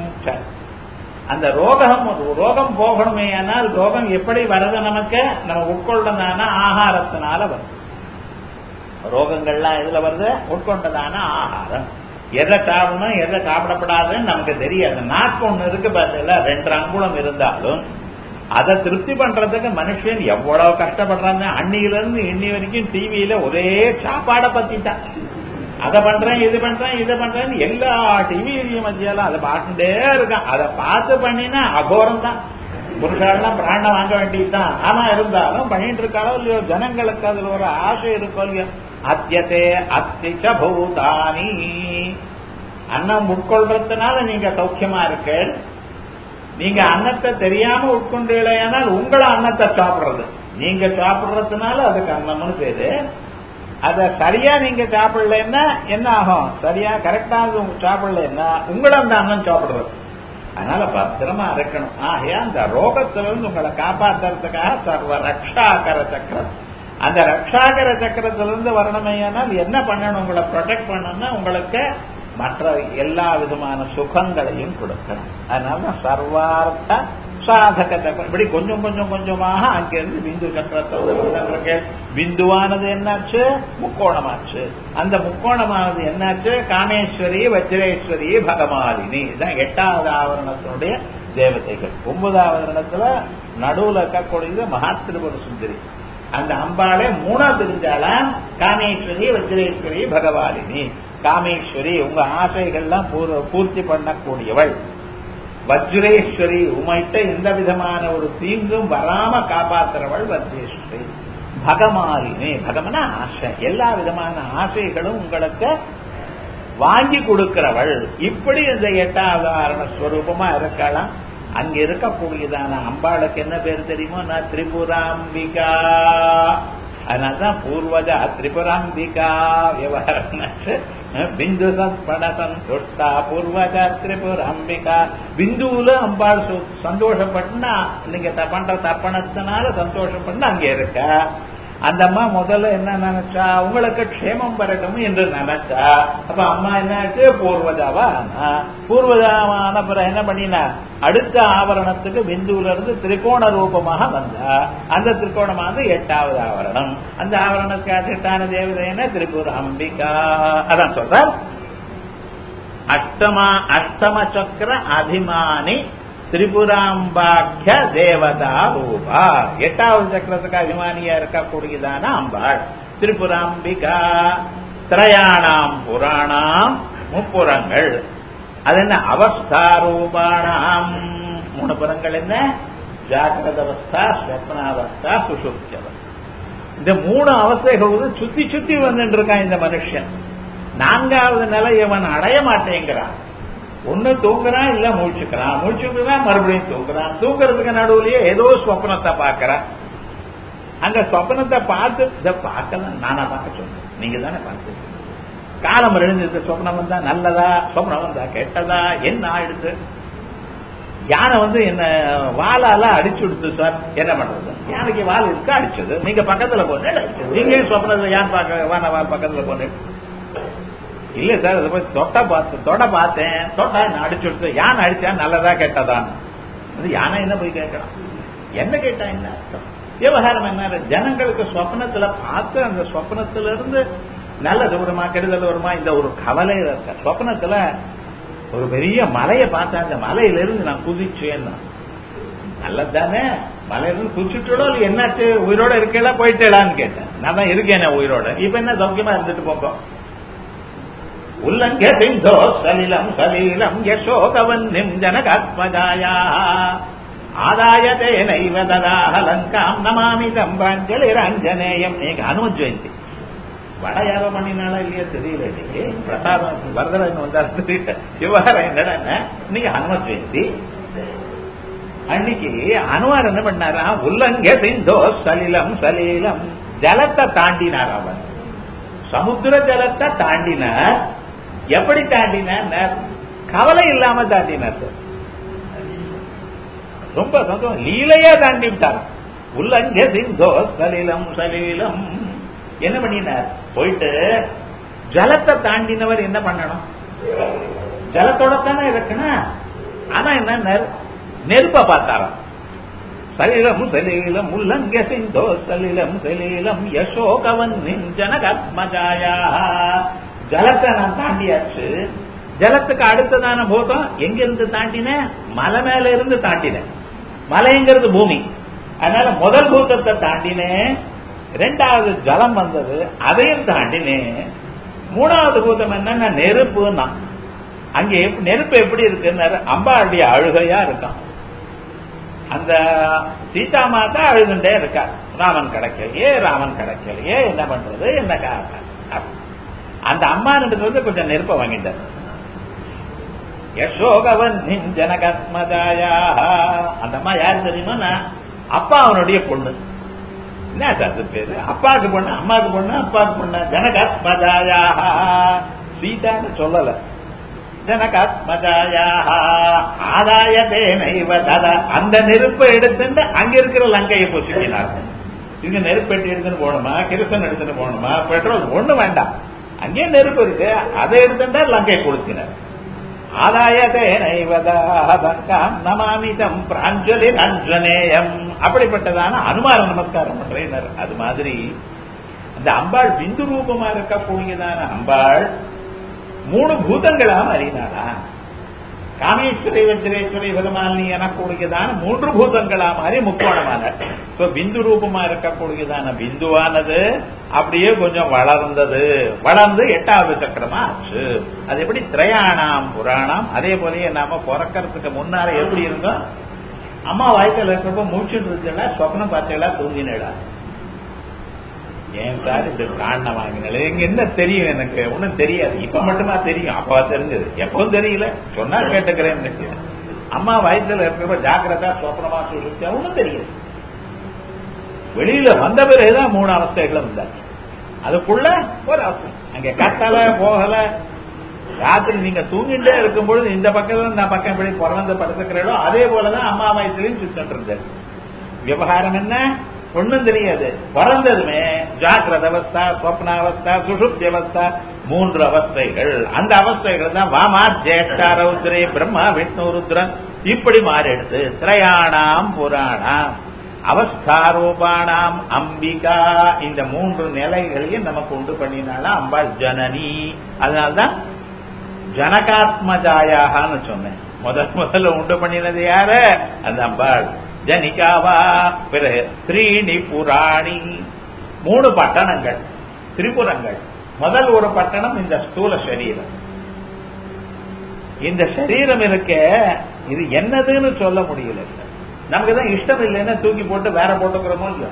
அந்த ரோகம் ரோகம் போகணுமே ஆனால் ரோகம் எப்படி வருது நமக்கு நம்ம உட்கொண்டதான ஆகாரத்தினால வருது ரோகங்கள்லாம் எதுல வருது உட்கொண்டதான ஆகாரம் எதை சாப்பிடணும் எதை சாப்பிடப்படாதுன்னு நமக்கு தெரியாது நாக்கு ஒண்ணு இருக்கு பார்த்தல ரெண்டு அங்குலம் இருந்தாலும் அதை திருப்தி பண்றதுக்கு மனுஷன் எவ்வளவு கஷ்டப்படுறாங்க அன்னியில இருந்து இன்னி வரைக்கும் டிவியில ஒரே சாப்பாடை பத்தி தான் அதை பண்றேன் இது பண்றேன் இதை பண்றேன் எல்லா டிவியிலையும் மத்தியாலும் அதை பார்த்துட்டே இருக்கான் அதை பார்த்து பண்ணினா அகோரம் தான் புருஷாலாம் பிராண்டம் வாங்க வேண்டியதுதான் ஆனா இருந்தாலும் பண்ணிட்டு இருக்காளோ இல்லையோ ஜனங்களுக்கு அதுல ஒரு ஆசை இருக்கோ இல்லையோ அத்தியத்தே அத்திச்ச பூதானி அன்னம் உட்கொள்றதுனால நீங்க சௌக்கியமா இருக்க நீங்க அன்னத்தை தெரியாம உட்கொண்டீங்களேனால் உங்களை அன்னத்தை சாப்பிடுறது நீங்க சாப்பிடுறதுனால அதுக்கு அன்னம்னு பேரு அத சரியா நீங்க சாப்பிடலன்னா என்ன ஆகும் சரியா கரெக்டா சாப்பிடலன்னா உங்களை அந்த அன்னம் சாப்பிடுறது அதனால பத்திரமா இருக்கணும் ஆகையா அந்த ரோகத்திலிருந்து உங்களை காப்பாத்துறதுக்காக சர்வ ரக்ஷாகர சக்கரம் அந்த ரக்ஷாகர சக்கரத்திலிருந்து வரணுமையானால் என்ன பண்ணணும் உங்களை ப்ரொடெக்ட் பண்ணணும்னா உங்களுக்கு மற்ற எல்லா விதமான சுகங்களையும் கொடுக்கணும் அதனால சர்வார்த்த சாதக சக்கரம் இப்படி கொஞ்சம் கொஞ்சம் கொஞ்சமாக அங்கிருந்து பிந்து சக்கரத்தை பிந்துவானது என்னாச்சு முக்கோணமாச்சு அந்த முக்கோணமானது என்னாச்சு காமேஸ்வரி வஜ்ரேஸ்வரி பகமாலினி இதுதான் எட்டாவது ஆவரணத்தினுடைய தேவதைகள் ஒன்பதாவது இடத்துல நடுவுல இருக்கக்கூடியது மகாத்திருபுர சுந்தரி அந்த அம்பாளே மூணா தெரிஞ்சாலாம் காமேஸ்வரி வஜ்ரேஸ்வரி பகவாலினி காமேஸ்வரி உங்க ஆசைகள்லாம் பூர்த்தி பண்ணக்கூடியவள் வஜ்ரேஸ்வரி உமைட்ட எந்த விதமான ஒரு தீங்கும் வராம காப்பாத்துறவள் வஜ்ரேஸ்வரி பகமாலினி பகமன ஆசை எல்லா விதமான ஆசைகளும் உங்களுக்கு வாங்கி கொடுக்கிறவள் இப்படி இந்த எட்டாவது ஆரண ஸ்வரூபமா இருக்கலாம் அங்க இருக்கக்கூடியதான அம்பாளுக்கு என்ன பேர் தெரியுமோ நான் திரிபுராம்பிகா அதனால்தான் பூர்வஜா திரிபுராம்பிகா விவகாரம் பிந்து சத்பட சந்துஷ்டா பூர்வஜ திரிபுராம்பிகா பிந்துல அம்பாள் சந்தோஷப்பட்டுனா நீங்க பண்ற தர்ப்பணத்தினால சந்தோஷப்பட்டு அங்க இருக்க அந்த அம்மா முதல்ல என்ன நினைச்சா உங்களுக்கு க்ஷேமம் வரட்டும் என்று நினைச்சா அப்ப அம்மா என்னாச்சு பூர்வஜாவா ஆனா பூர்வஜாவான பிறகு என்ன பண்ணினா அடுத்த ஆவரணத்துக்கு பிந்துல இருந்து திரிகோண ரூபமாக வந்தா அந்த திரிகோணமானது எட்டாவது ஆவரணம் அந்த ஆவரணத்துக்கு எட்டான தேவதை என்ன திரிபுர அம்பிகா அதான் சொல்றார் அஷ்டமா அஷ்டம சக்கர அபிமானி திரிபுராம்பாக்கிய தேவதா ரூபா எட்டாவது சக்கரத்துக்கு அபிமானியா இருக்கக்கூடியதான அம்பாள் திரிபுராம்பிகா திரயாணாம் புராணாம் முப்புறங்கள் அது என்ன அவஸ்தா ரூபாணாம் மூணு புறங்கள் என்ன ஜாகிரத அவஸ்தா ஸ்வப்னாவஸ்தா சுசுப்தியவஸ்தா இந்த மூணு அவஸ்தைகளும் சுத்தி சுத்தி வந்துட்டு இருக்கான் இந்த மனுஷன் நான்காவது நிலை இவன் அடைய மாட்டேங்கிறான் ஒண்ணு தூங்குறான் இல்ல மூழ்ச்சுக்கிறான் மூழ்ச்சுக்கிறான் மறுபடியும் தூங்குறான் தூங்குறதுக்கு நடுவுலயே ஏதோ ஸ்வப்னத்தை பாக்குறான் அந்த ஸ்வப்னத்தை பார்த்து இதை பார்க்கலாம் நானா பார்க்க சொன்னேன் நீங்க தானே பார்த்து காலம் எழுந்து சொப்னம் வந்தா நல்லதா சொப்னம் வந்தா கெட்டதா என்ன ஆயிடுது யானை வந்து என்ன வாலால அடிச்சு விடுத்து சார் என்ன பண்றது யானைக்கு வால் இருக்கு அடிச்சது நீங்க பக்கத்துல போன அடிச்சது நீங்க சொப்னத்துல யான் பார்க்க வான வால் பக்கத்துல போன இல்ல சார் அதை போய் தொட்ட பார்த்து தொட பார்த்தேன் தொட்டா என்ன அடிச்சு விடுத்து யானை அடிச்சா நல்லதா கெட்டதான் அது யானை என்ன போய் கேட்கலாம் என்ன கேட்டா என்ன அர்த்தம் விவகாரம் என்ன ஜனங்களுக்கு சொப்னத்துல பார்த்து அந்த சொப்னத்துல இருந்து நல்லது வருமா கெடுதல் வருமா இந்த ஒரு கவலையில இருக்க சொப்னத்துல ஒரு பெரிய மலையை பார்த்தா அந்த மலையில இருந்து நான் குதிச்சேன் நல்லது தானே மலையிலிருந்து குதிச்சுட்டோ இல்லை என்னாச்சு உயிரோட இருக்கல போயிட்டேலான்னு கேட்டேன் நான் தான் இருக்கேனே உயிரோட இப்ப என்ன சௌக்கியமா இருந்துட்டு போங்க உல்லங்க சிந்தோ சலிலம் சலீலம் யசோகவன்னிம் ஜனகாத்மஜாயா ஆதாயதே நைவ ததாஹ லங்காம் நமாமி தம்பாஞ்சலிரஞ்சனேயம் நீங்க அனும ஜெயந்தி வட யாரோ பண்ணினாலா இல்லையா தெரியல இன்னைக்கு பிரசாதம் வரதராஜன் வந்தார் தெரியல விவகாரம் என்னடா இன்னைக்கு ஹனும ஜெயந்தி அன்னைக்கு அனுமார் என்ன பண்ணாரா உல்லங்க சிந்தோ சலிலம் சலீலம் ஜலத்தை தாண்டினார் அவன் சமுத்திர ஜலத்தை தாண்டினார் எப்படி தாண்டினார் கவலை இல்லாம தாண்டினார் சார் ரொம்ப சந்தோஷம் லீலையா தாண்டி விட்டார் உள்ளங்க சிந்தோ சலீலம் சலீலம் என்ன பண்ணினார் போயிட்டு ஜலத்தை தாண்டினவர் என்ன பண்ணணும் ஜலத்தோட தானே இருக்கணும் ஆனா என்ன நெருப்ப பார்த்தாராம் சலிலம் சலீலம் உள்ளங்க சிந்தோ சலிலம் சலீலம் யசோகவன் ஜனகத்மஜாயா ஜலத்தை நான் தாண்டியாச்சு ஜலத்துக்கு அடுத்ததான பூதம் எங்க இருந்து தாண்டினேன் மலை மேல இருந்து தாண்டினேன் மலைங்கிறது பூமி அதனால முதல் பூதத்தை தாண்டினேன் ரெண்டாவது ஜலம் வந்தது அதையும் தாண்டினேன் மூணாவது பூதம் என்னன்னா நெருப்புன்னா அங்கே நெருப்பு எப்படி இருக்குன்னு அம்பாளுடைய அழுகையா இருக்கான் அந்த சீதா மாதா அழுதுண்டே இருக்கா ராமன் கிடைக்கலையே ராமன் கிடைக்கலையே என்ன பண்றது என்ன காரணம் அந்த அம்மா வந்து கொஞ்சம் நெருப்ப வாங்கிட்டார் யசோகவன் ஜனகத்மதாயா அந்த அம்மா யாரு தெரியுமா அப்பா அவனுடைய பொண்ணு என்ன அது பேரு அப்பாவுக்கு பொண்ணு அம்மாவுக்கு பொண்ணு அப்பாவுக்கு பொண்ணு ஜனகத்மதாயா சீதான்னு சொல்லல ஜனகாத்மஜாயாக ஆதாய தேனைவ தத அந்த நெருப்பை எடுத்துட்டு அங்க இருக்கிற லங்கையை பொசுக்கினார் இங்க நெருப்பு பெட்டி எடுத்துன்னு போகணுமா கிருஷ்ணன் எடுத்துன்னு போகணுமா பெட்ரோல் ஒண்ணு வேண்டாம் அங்கேயே நெருப்பு இருக்கு அதை எடுத்துட்டா லங்கை கொடுத்தினார் ஆதாயதேனைவதாம் நமாமிதம் பிராஞ்சலி அஞ்சனேயம் அப்படிப்பட்டதான அனுமார நமஸ்காரம் பண்றேன் அது மாதிரி அந்த அம்பாள் பிந்து ரூபமா இருக்கக்கூடியதான அம்பாள் மூணு பூதங்களா மாறினாளா காமேஸ்வரி வஜ்ரேஸ்வரி பகவான் எனக்கூடியதான மூன்று பூதங்களா மாறி முக்கோணமான பிந்து ரூபமா இருக்கக்கூடியதான பிந்துவானது அப்படியே கொஞ்சம் வளர்ந்தது வளர்ந்து எட்டாவது சக்கரமா ஆச்சு அது எப்படி திரையாணாம் புராணம் அதே போலயே நாம பிறக்கிறதுக்கு முன்னால எப்படி இருந்தோம் அம்மா வாய்க்கல இருக்கிறப்ப மூச்சுட்டு இருந்தீங்களா சொப்னம் பார்த்தீங்களா தூங்கினடா ஏன் சார் இப்படி பிராண வாங்கினால எங்க என்ன தெரியும் எனக்கு ஒண்ணும் தெரியாது இப்ப மட்டுமா தெரியும் அப்பா தெரிஞ்சது எப்பவும் தெரியல சொன்னா கேட்டுக்கிறேன் அம்மா வயசுல இருக்கிறப்ப ஜாக்கிரதா சோப்பனமா சொல்லி ஒண்ணும் தெரியாது வெளியில வந்த பிறகுதான் மூணு அவஸ்தைகளும் வந்தாச்சு அதுக்குள்ள ஒரு அவஸ்தை அங்க கத்தல போகல ராத்திரி நீங்க தூங்கிட்டே இருக்கும் பொழுது இந்த பக்கத்துல நான் பக்கம் எப்படி பிறந்த படுத்துக்கிறீங்களோ அதே போலதான் அம்மா வயசுலயும் சுத்தம் இருந்தது விவகாரம் என்ன ஒண்ணும் தெரியாது பிறந்ததுமே ஜாக்கிரத அவஸ்தா சொப்னாவஸ்தா சுஷுப்தி அவஸ்தா மூன்று அவஸ்தைகள் அந்த அவஸ்தைகள் தான் வாமா ஜேஷ்டா ரௌத்ரே பிரம்மா விஷ்ணு ருத்ரன் இப்படி மாறிடுது திரையாணாம் புராணாம் அவஸ்தாரூபானாம் அம்பிகா இந்த மூன்று நிலைகளையும் நமக்கு உண்டு பண்ணினால அம்பாள் ஜனனி அதனால்தான் ஜனகாத்மஜாயாகான்னு சொன்னேன் முதல் முதல்ல உண்டு பண்ணினது யாரு அந்த அம்பாள் ஜனிகாவா பிறகு த்ரீணி புராணி மூணு பட்டணங்கள் திரிபுரங்கள் முதல் ஒரு பட்டணம் இந்த ஸ்தூல சரீரம் இந்த சரீரம் இருக்க இது என்னதுன்னு சொல்ல முடியல நமக்கு தான் இஷ்டம் இல்லைன்னா தூக்கி போட்டு வேற போட்டுக்கிறோமோ இல்லையோ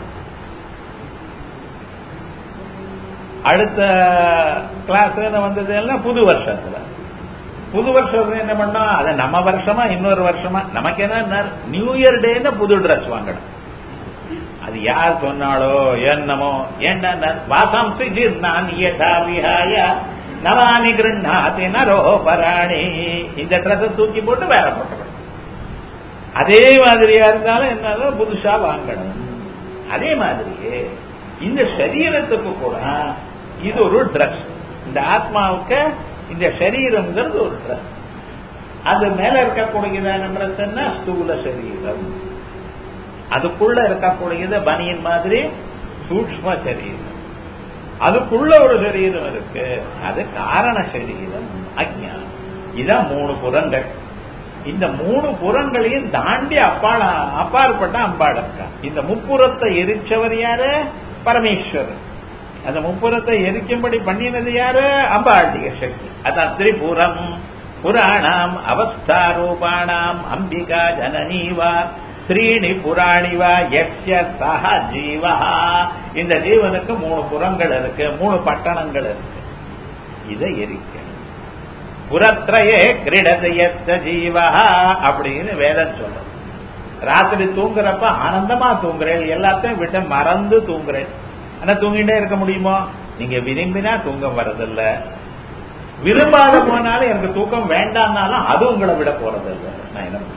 அடுத்த கிளாஸ் வந்தது எல்லாம் புது வருஷத்துல புது வருஷத்துல என்ன பண்ணோம் அது நம்ம வருஷமா இன்னொரு வருஷமா நமக்கு என்ன நியூ இயர் டேன்னு புது ட்ரெஸ் வாங்கணும் அது யார் சொன்னாலோ என்னமோ என்ன வாசாம்சி ஜீர்ணான் யதா விஹாய நவானி கிருண்ணாதி நரோ பராணி இந்த ட்ரெஸ் தூக்கி போட்டு வேற போட்டுக்கணும் அதே மாதிரியா இருந்தாலும் என்ன புதுசா வாங்கணும் அதே மாதிரியே இந்த சரீரத்துக்கு கூட இது ஒரு ட்ரெஸ் இந்த ஆத்மாவுக்கு இந்த சரீரம்ங்கிறது ஒரு ட்ரெஸ் அது மேல இருக்கக்கூடியதான ட்ரெஸ் என்ன ஸ்தூல சரீரம் அதுக்குள்ள இருக்கக்கூடியது பனியன் மாதிரி சூக்ம சரீரம் அதுக்குள்ள ஒரு சரீரம் இருக்கு அது காரண சரீரம் அஜ்ஞானம் இதான் மூணு புறங்கள் இந்த மூணு புறங்களையும் தாண்டி அப்பாட அப்பாற்பட்ட அம்பாள் இருக்கா இந்த முப்புறத்தை எரிச்சவர் யாரு பரமேஸ்வரர் அந்த முப்புறத்தை எரிக்கும்படி பண்ணினது யாரு அம்பாளுடைய சக்தி அதான் திரிபுரம் புராணாம் அவஸ்தாரூபாணாம் அம்பிகா ஜனனீவா ஸ்ரீணி புராணிவா யக்ஷ சஹ ஜீவா இந்த ஜீவனுக்கு மூணு புறங்கள் இருக்கு மூணு பட்டணங்கள் இருக்கு இதை எரிக்கணும் புறத்திரையே கிரீடதையத்த ஜீவா அப்படின்னு வேதம் சொல்லும் ராத்திரி தூங்குறப்ப ஆனந்தமா தூங்குறேன் எல்லாத்தையும் விட்டு மறந்து தூங்குறேன் ஆனா தூங்கிட்டே இருக்க முடியுமோ நீங்க விரும்பினா தூக்கம் வர்றதில்ல விரும்பாத போனாலும் எனக்கு தூக்கம் வேண்டாம்னாலும் அது உங்களை விட போறதில்லை நான் என்ன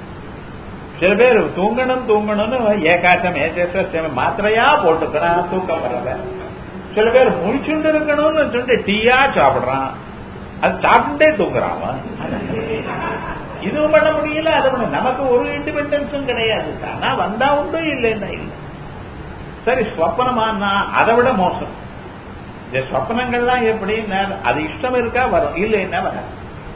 சில பேர் தூங்கணும் தூங்கணும்னு ஏகாட்டம் ஏசேச மாத்திரையா போட்டுக்கிறான் தூக்கம் வரல சில பேர் முழிச்சுண்டு இருக்கணும்னு சொல்லிட்டு டீயா சாப்பிடுறான் அது சாப்பிட்டுட்டே தூங்குறான் இதுவும் பண்ண முடியல அது பண்ண நமக்கு ஒரு இண்டிபெண்டன்ஸும் கிடையாது ஆனா வந்தா உண்டு இல்லைன்னா இல்லை சரி ஸ்வப்னமானா அதை விட மோசம் இந்த ஸ்வப்னங்கள்லாம் எப்படி அது இஷ்டம் இருக்கா வரும் இல்லைன்னா வராது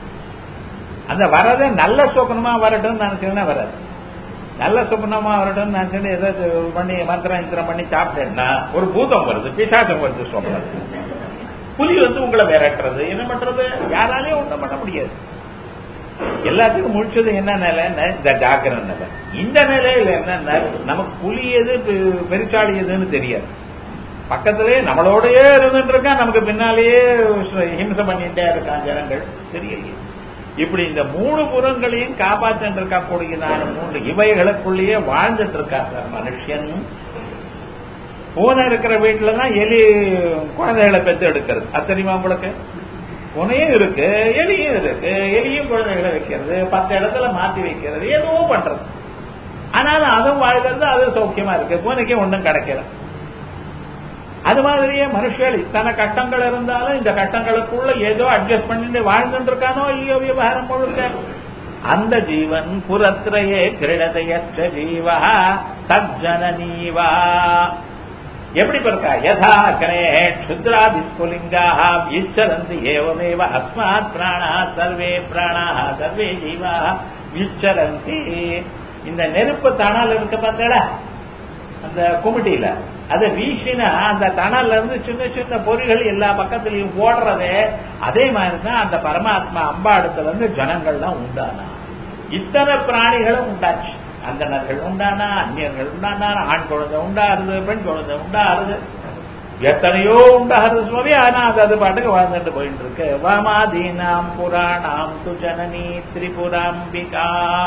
அந்த வரத நல்ல சொப்பனமா வரட்டும் நினைச்சதுன்னா வராது நல்ல சொப்பனமா வரட்டும் நினைச்சுட்டு ஏதாவது பண்ணி மந்திரம் இந்திரம் பண்ணி சாப்பிட்டேன்னா ஒரு பூதம் வருது பிசாசம் வருது சொப்பனம் புலி வந்து உங்களை விரட்டுறது என்ன பண்றது யாராலையும் ஒன்றும் பண்ண முடியாது எல்லாத்துக்கும் முடிச்சது என்ன நிலை இந்த ஜாக்கிர நிலை இந்த நிலையில என்ன நமக்கு புலி எது பெருச்சாளி எதுன்னு தெரியாது பக்கத்திலே நம்மளோடயே இருந்துட்டு இருக்கா நமக்கு பின்னாலேயே ஹிம்சை பண்ணிட்டே இருக்கான் ஜனங்கள் தெரியலையே இப்படி இந்த மூணு புறங்களையும் காப்பாற்றிட்டு இருக்கக்கூடியதான மூன்று இவைகளுக்குள்ளேயே வாழ்ந்துட்டு இருக்கா சார் மனுஷன் பூனை இருக்கிற வீட்டுல தான் எலி குழந்தைகளை பெற்று எடுக்கிறது அது தெரியுமா உங்களுக்கு உனையும் இருக்கு எலியும் இருக்கு எலியும் குழந்தைகளை வைக்கிறது பத்து இடத்துல மாத்தி வைக்கிறது ஏதோ பண்றது ஆனாலும் அதுவும் வாழ்கிறது அது சௌக்கியமா இருக்கு பூனைக்கு ஒன்றும் கிடைக்கல அது மாதிரியே மனுஷர்கள் இத்தனை கட்டங்கள் இருந்தாலும் இந்த கட்டங்களுக்குள்ள ஏதோ அட்ஜஸ்ட் பண்ணிட்டு வாழ்ந்துட்டு இருக்கானோ இல்லையோ விவகாரம் முழுக்க அந்த ஜீவன் புறத்திரையே கிரீடதையற்ற ஜீவா தஜ்ஜனனீவா எப்படி இருக்கா யதா கனே க்ஷுத்ராதிஸ்புலிங்கா விச்சரந்தி ஏவமேவ அஸ்மாத் பிராணா சர்வே பிராணா சர்வே ஜீவா விச்சரந்தி இந்த நெருப்பு தணல் இருக்க பார்த்தா அந்த குமிட்டியில அதை வீசினா அந்த தணல்ல இருந்து சின்ன சின்ன பொறிகள் எல்லா பக்கத்திலையும் ஓடுறதே அதே மாதிரிதான் அந்த பரமாத்மா அம்பாடத்துல இருந்து ஜனங்கள்லாம் உண்டானா இத்தனை பிராணிகளும் உண்டாச்சு அந்தனர்கள் உண்டானா அந்நியர்கள் உண்டானா ஆண் குழந்தை உண்டாருது பெண் குழந்தை உண்டாருது எத்தனையோ உண்டாகிறது சுவாமி ஆனா அது அது பாட்டுக்கு வாழ்ந்துட்டு போயிட்டு இருக்கு வாமாதீனாம் புராணாம் சுஜனனி திரிபுராம்பிகா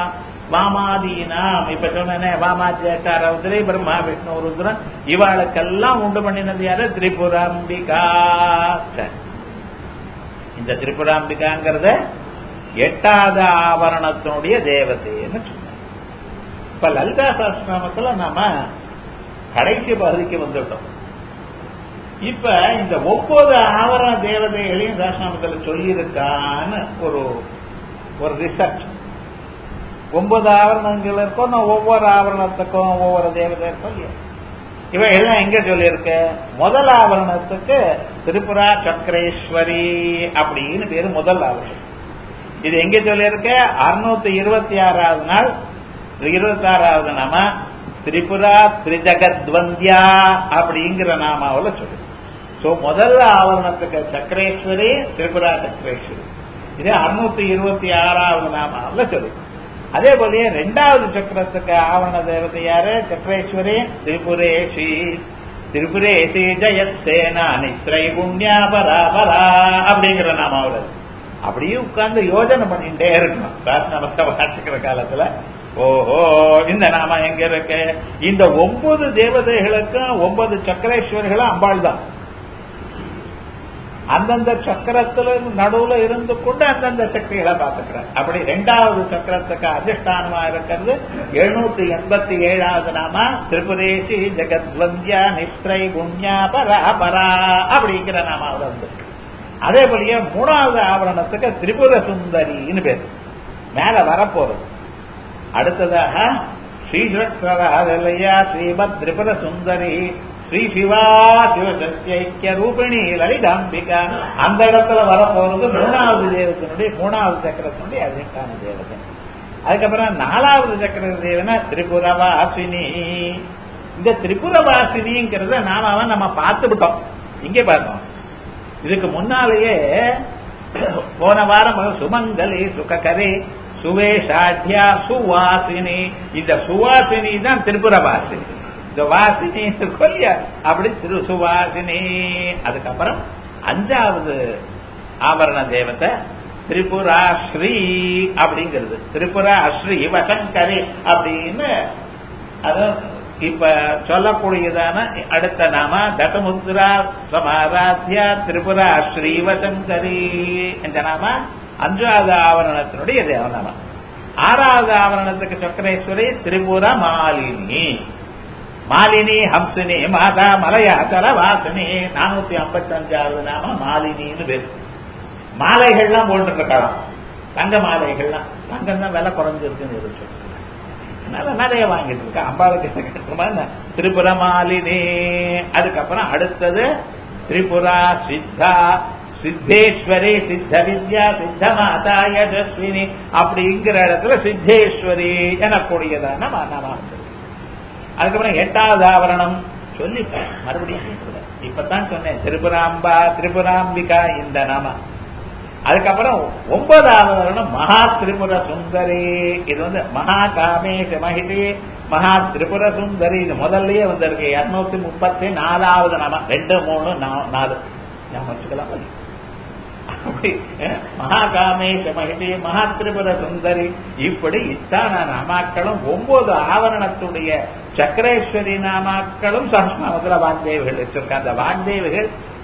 வாமாதீனாம் இப்ப சொன்னேனே வாமாஜேக்காரவுதிரை பிரம்மா விஷ்ணு ருத்ரன் இவாளுக்கெல்லாம் உண்டு பண்ணினது யாரு திரிபுராம்பிகா சரி. இந்த திரிபுராம்பிகாங்கிறத எட்டாவது ஆவரணத்தினுடைய தேவதைன்னு சொன்னார் இப்ப லலிதா சாஸ்திரநாமத்துல நாம கடைசி பகுதிக்கு வந்துட்டோம் இப்ப இந்த ஒவ்வொரு ஆவரண தேவதைகளையும் சாஸ்திரநாமத்துல சொல்லியிருக்கான்னு ஒரு ஒரு ரிசர்ச் ஒன்பது ஆவரணங்கள் இருக்கும் நான் ஒவ்வொரு ஆவரணத்துக்கும் ஒவ்வொரு தேவதை இருக்கும் இவன் எல்லாம் எங்க சொல்லியிருக்க முதல் ஆவரணத்துக்கு திரிபுரா சக்கரேஸ்வரி அப்படின்னு பேரு முதல் ஆவரணம் இது எங்க சொல்லியிருக்க அறுநூத்தி இருபத்தி ஆறாவது நாள் இருபத்தி ஆறாவது நாம திரிபுரா திரிஜகத்வந்தியா அப்படிங்கிற நாமாவில் சொல்லு சோ முதல் ஆவரணத்துக்கு சக்கரேஸ்வரி திரிபுரா சக்கரேஸ்வரி இது அறுநூத்தி இருபத்தி ஆறாவது நாமாவில் சொல்லு அதே போலயே ரெண்டாவது சக்கரத்துக்கு ஆவரண தேவதை யாரு சக்கரேஸ்வரி திரிபுரேஷி திரிபுரேஷி ஜெயசேனா நித்ரை புண்ணியா பராபரா அப்படிங்கிற நாமாவில் அப்படியே உட்கார்ந்து யோஜனை பண்ணிட்டே இருக்கணும் பிரார்த்தனை வாசிக்கிற காலத்துல ஓஹோ இந்த நாம எங்க இருக்கு இந்த ஒன்பது தேவதைகளுக்கும் ஒன்பது சக்கரேஸ்வரிகளும் அம்பாள் தான் அந்தந்த சக்கரத்துல நடுவுல இருந்து கொண்டு அந்தந்த சக்திகளை பார்த்துக்கிறார் அப்படி ரெண்டாவது சக்கரத்துக்கு அதிஷ்டானமா இருக்கிறது எழுநூத்தி எண்பத்தி ஏழாவது நாம திரிபுரேசி ஜெகத்வந்தியா நிஸ்திரை குண்யா பரா பரா அப்படிங்கிற நாம வந்து அதே போலயே மூணாவது ஆவரணத்துக்கு திரிபுர சுந்தரின்னு பேர் மேல வரப்போறது அடுத்ததாக ஸ்ரீஸ்வரா ஸ்ரீமத் திரிபுர சுந்தரி ஸ்ரீ சிவா சிவசக்திய ரூபிணி லலிதாம்பிகா அந்த இடத்துல வரப்போறது மூணாவது தேவத்தினுடைய மூணாவது சக்கரத்தினுடைய அதிர்ஷ்டான தேவதை அதுக்கப்புறம் நாலாவது சக்கர தேவனா திரிபுரவாசினி இந்த திரிபுரவாசினிங்கிறத நாம நம்ம பார்த்து விட்டோம் இங்கே பார்த்தோம் இதுக்கு முன்னாலேயே போன வாரம் சுமங்கலி சுககரே சுவேஷாட்யா சுவாசினி இந்த சுவாசினி தான் திரிபுரவாசினி இந்த வாசினி கொல்லியா அப்படி திரு சுவாசினி அதுக்கப்புறம் அஞ்சாவது ஆபரண தேவத்தை திரிபுரா ஸ்ரீ அப்படிங்கிறது திரிபுரா ஸ்ரீ வசங்கரி அப்படின்னு அது இப்ப சொல்லக்கூடியதான அடுத்த நாம தட்டமுத்ரா சமாராத்யா திரிபுரா ஸ்ரீவசங்கரி இந்த நாம அஞ்சாவது ஆவரணத்தினுடைய தேவநாமம் ஆறாவது ஆவரணத்துக்கு சக்கரேஸ்வரி திரிபுர மாலினி மாலினி ஹம்சினி மாதா மலையாச்சல வாசினி நானூத்தி ஐம்பத்தி அஞ்சாவது நாம மாலினின்னு பேரு மாலைகள்லாம் போட்டு இருக்கலாம் தங்க மாலைகள்லாம் தங்கம் தான் விலை குறைஞ்சிருக்குன்னு இருக்கு அதனால நிறைய வாங்கிட்டு இருக்க அம்பாளுக்கு திரிபுர மாலினி அதுக்கப்புறம் அடுத்தது திரிபுரா சித்தா சித்தேஸ்வரி சித்த வித்யா சித்த மாதா யஜஸ்வினி அப்படிங்கிற இடத்துல சித்தேஸ்வரி எனக்கூடியதான நாம அதுக்கப்புறம் எட்டாவது ஆவரணம் சொல்லிட்டேன் மறுபடியும் இப்பதான் சொன்னேன் திரிபுராம்பா திரிபுராம்பிகா இந்த நாம அதுக்கப்புறம் ஒன்பதாவது மகா திரிபுர சுந்தரி இது வந்து மகா காமேஷ மகிழி மகா திரிபுர சுந்தரி இது முதல்லயே வந்திருக்கு இருநூத்தி முப்பத்தி நாலாவது நாம ரெண்டு மூணு நாலு ஞாபகம் வச்சுக்கலாம் அப்படி மகா காமேஷ மகிழி மகா திரிபுர சுந்தரி இப்படி இத்தான நாமாக்களும் ஒன்பது ஆவரணத்துடைய சக்கரேஸ்வரி நாமாக்களும் சஹஸ்நாமத்துல வாக்தேவிகள் வச்சிருக்க அந்த வாக்தேவிகள்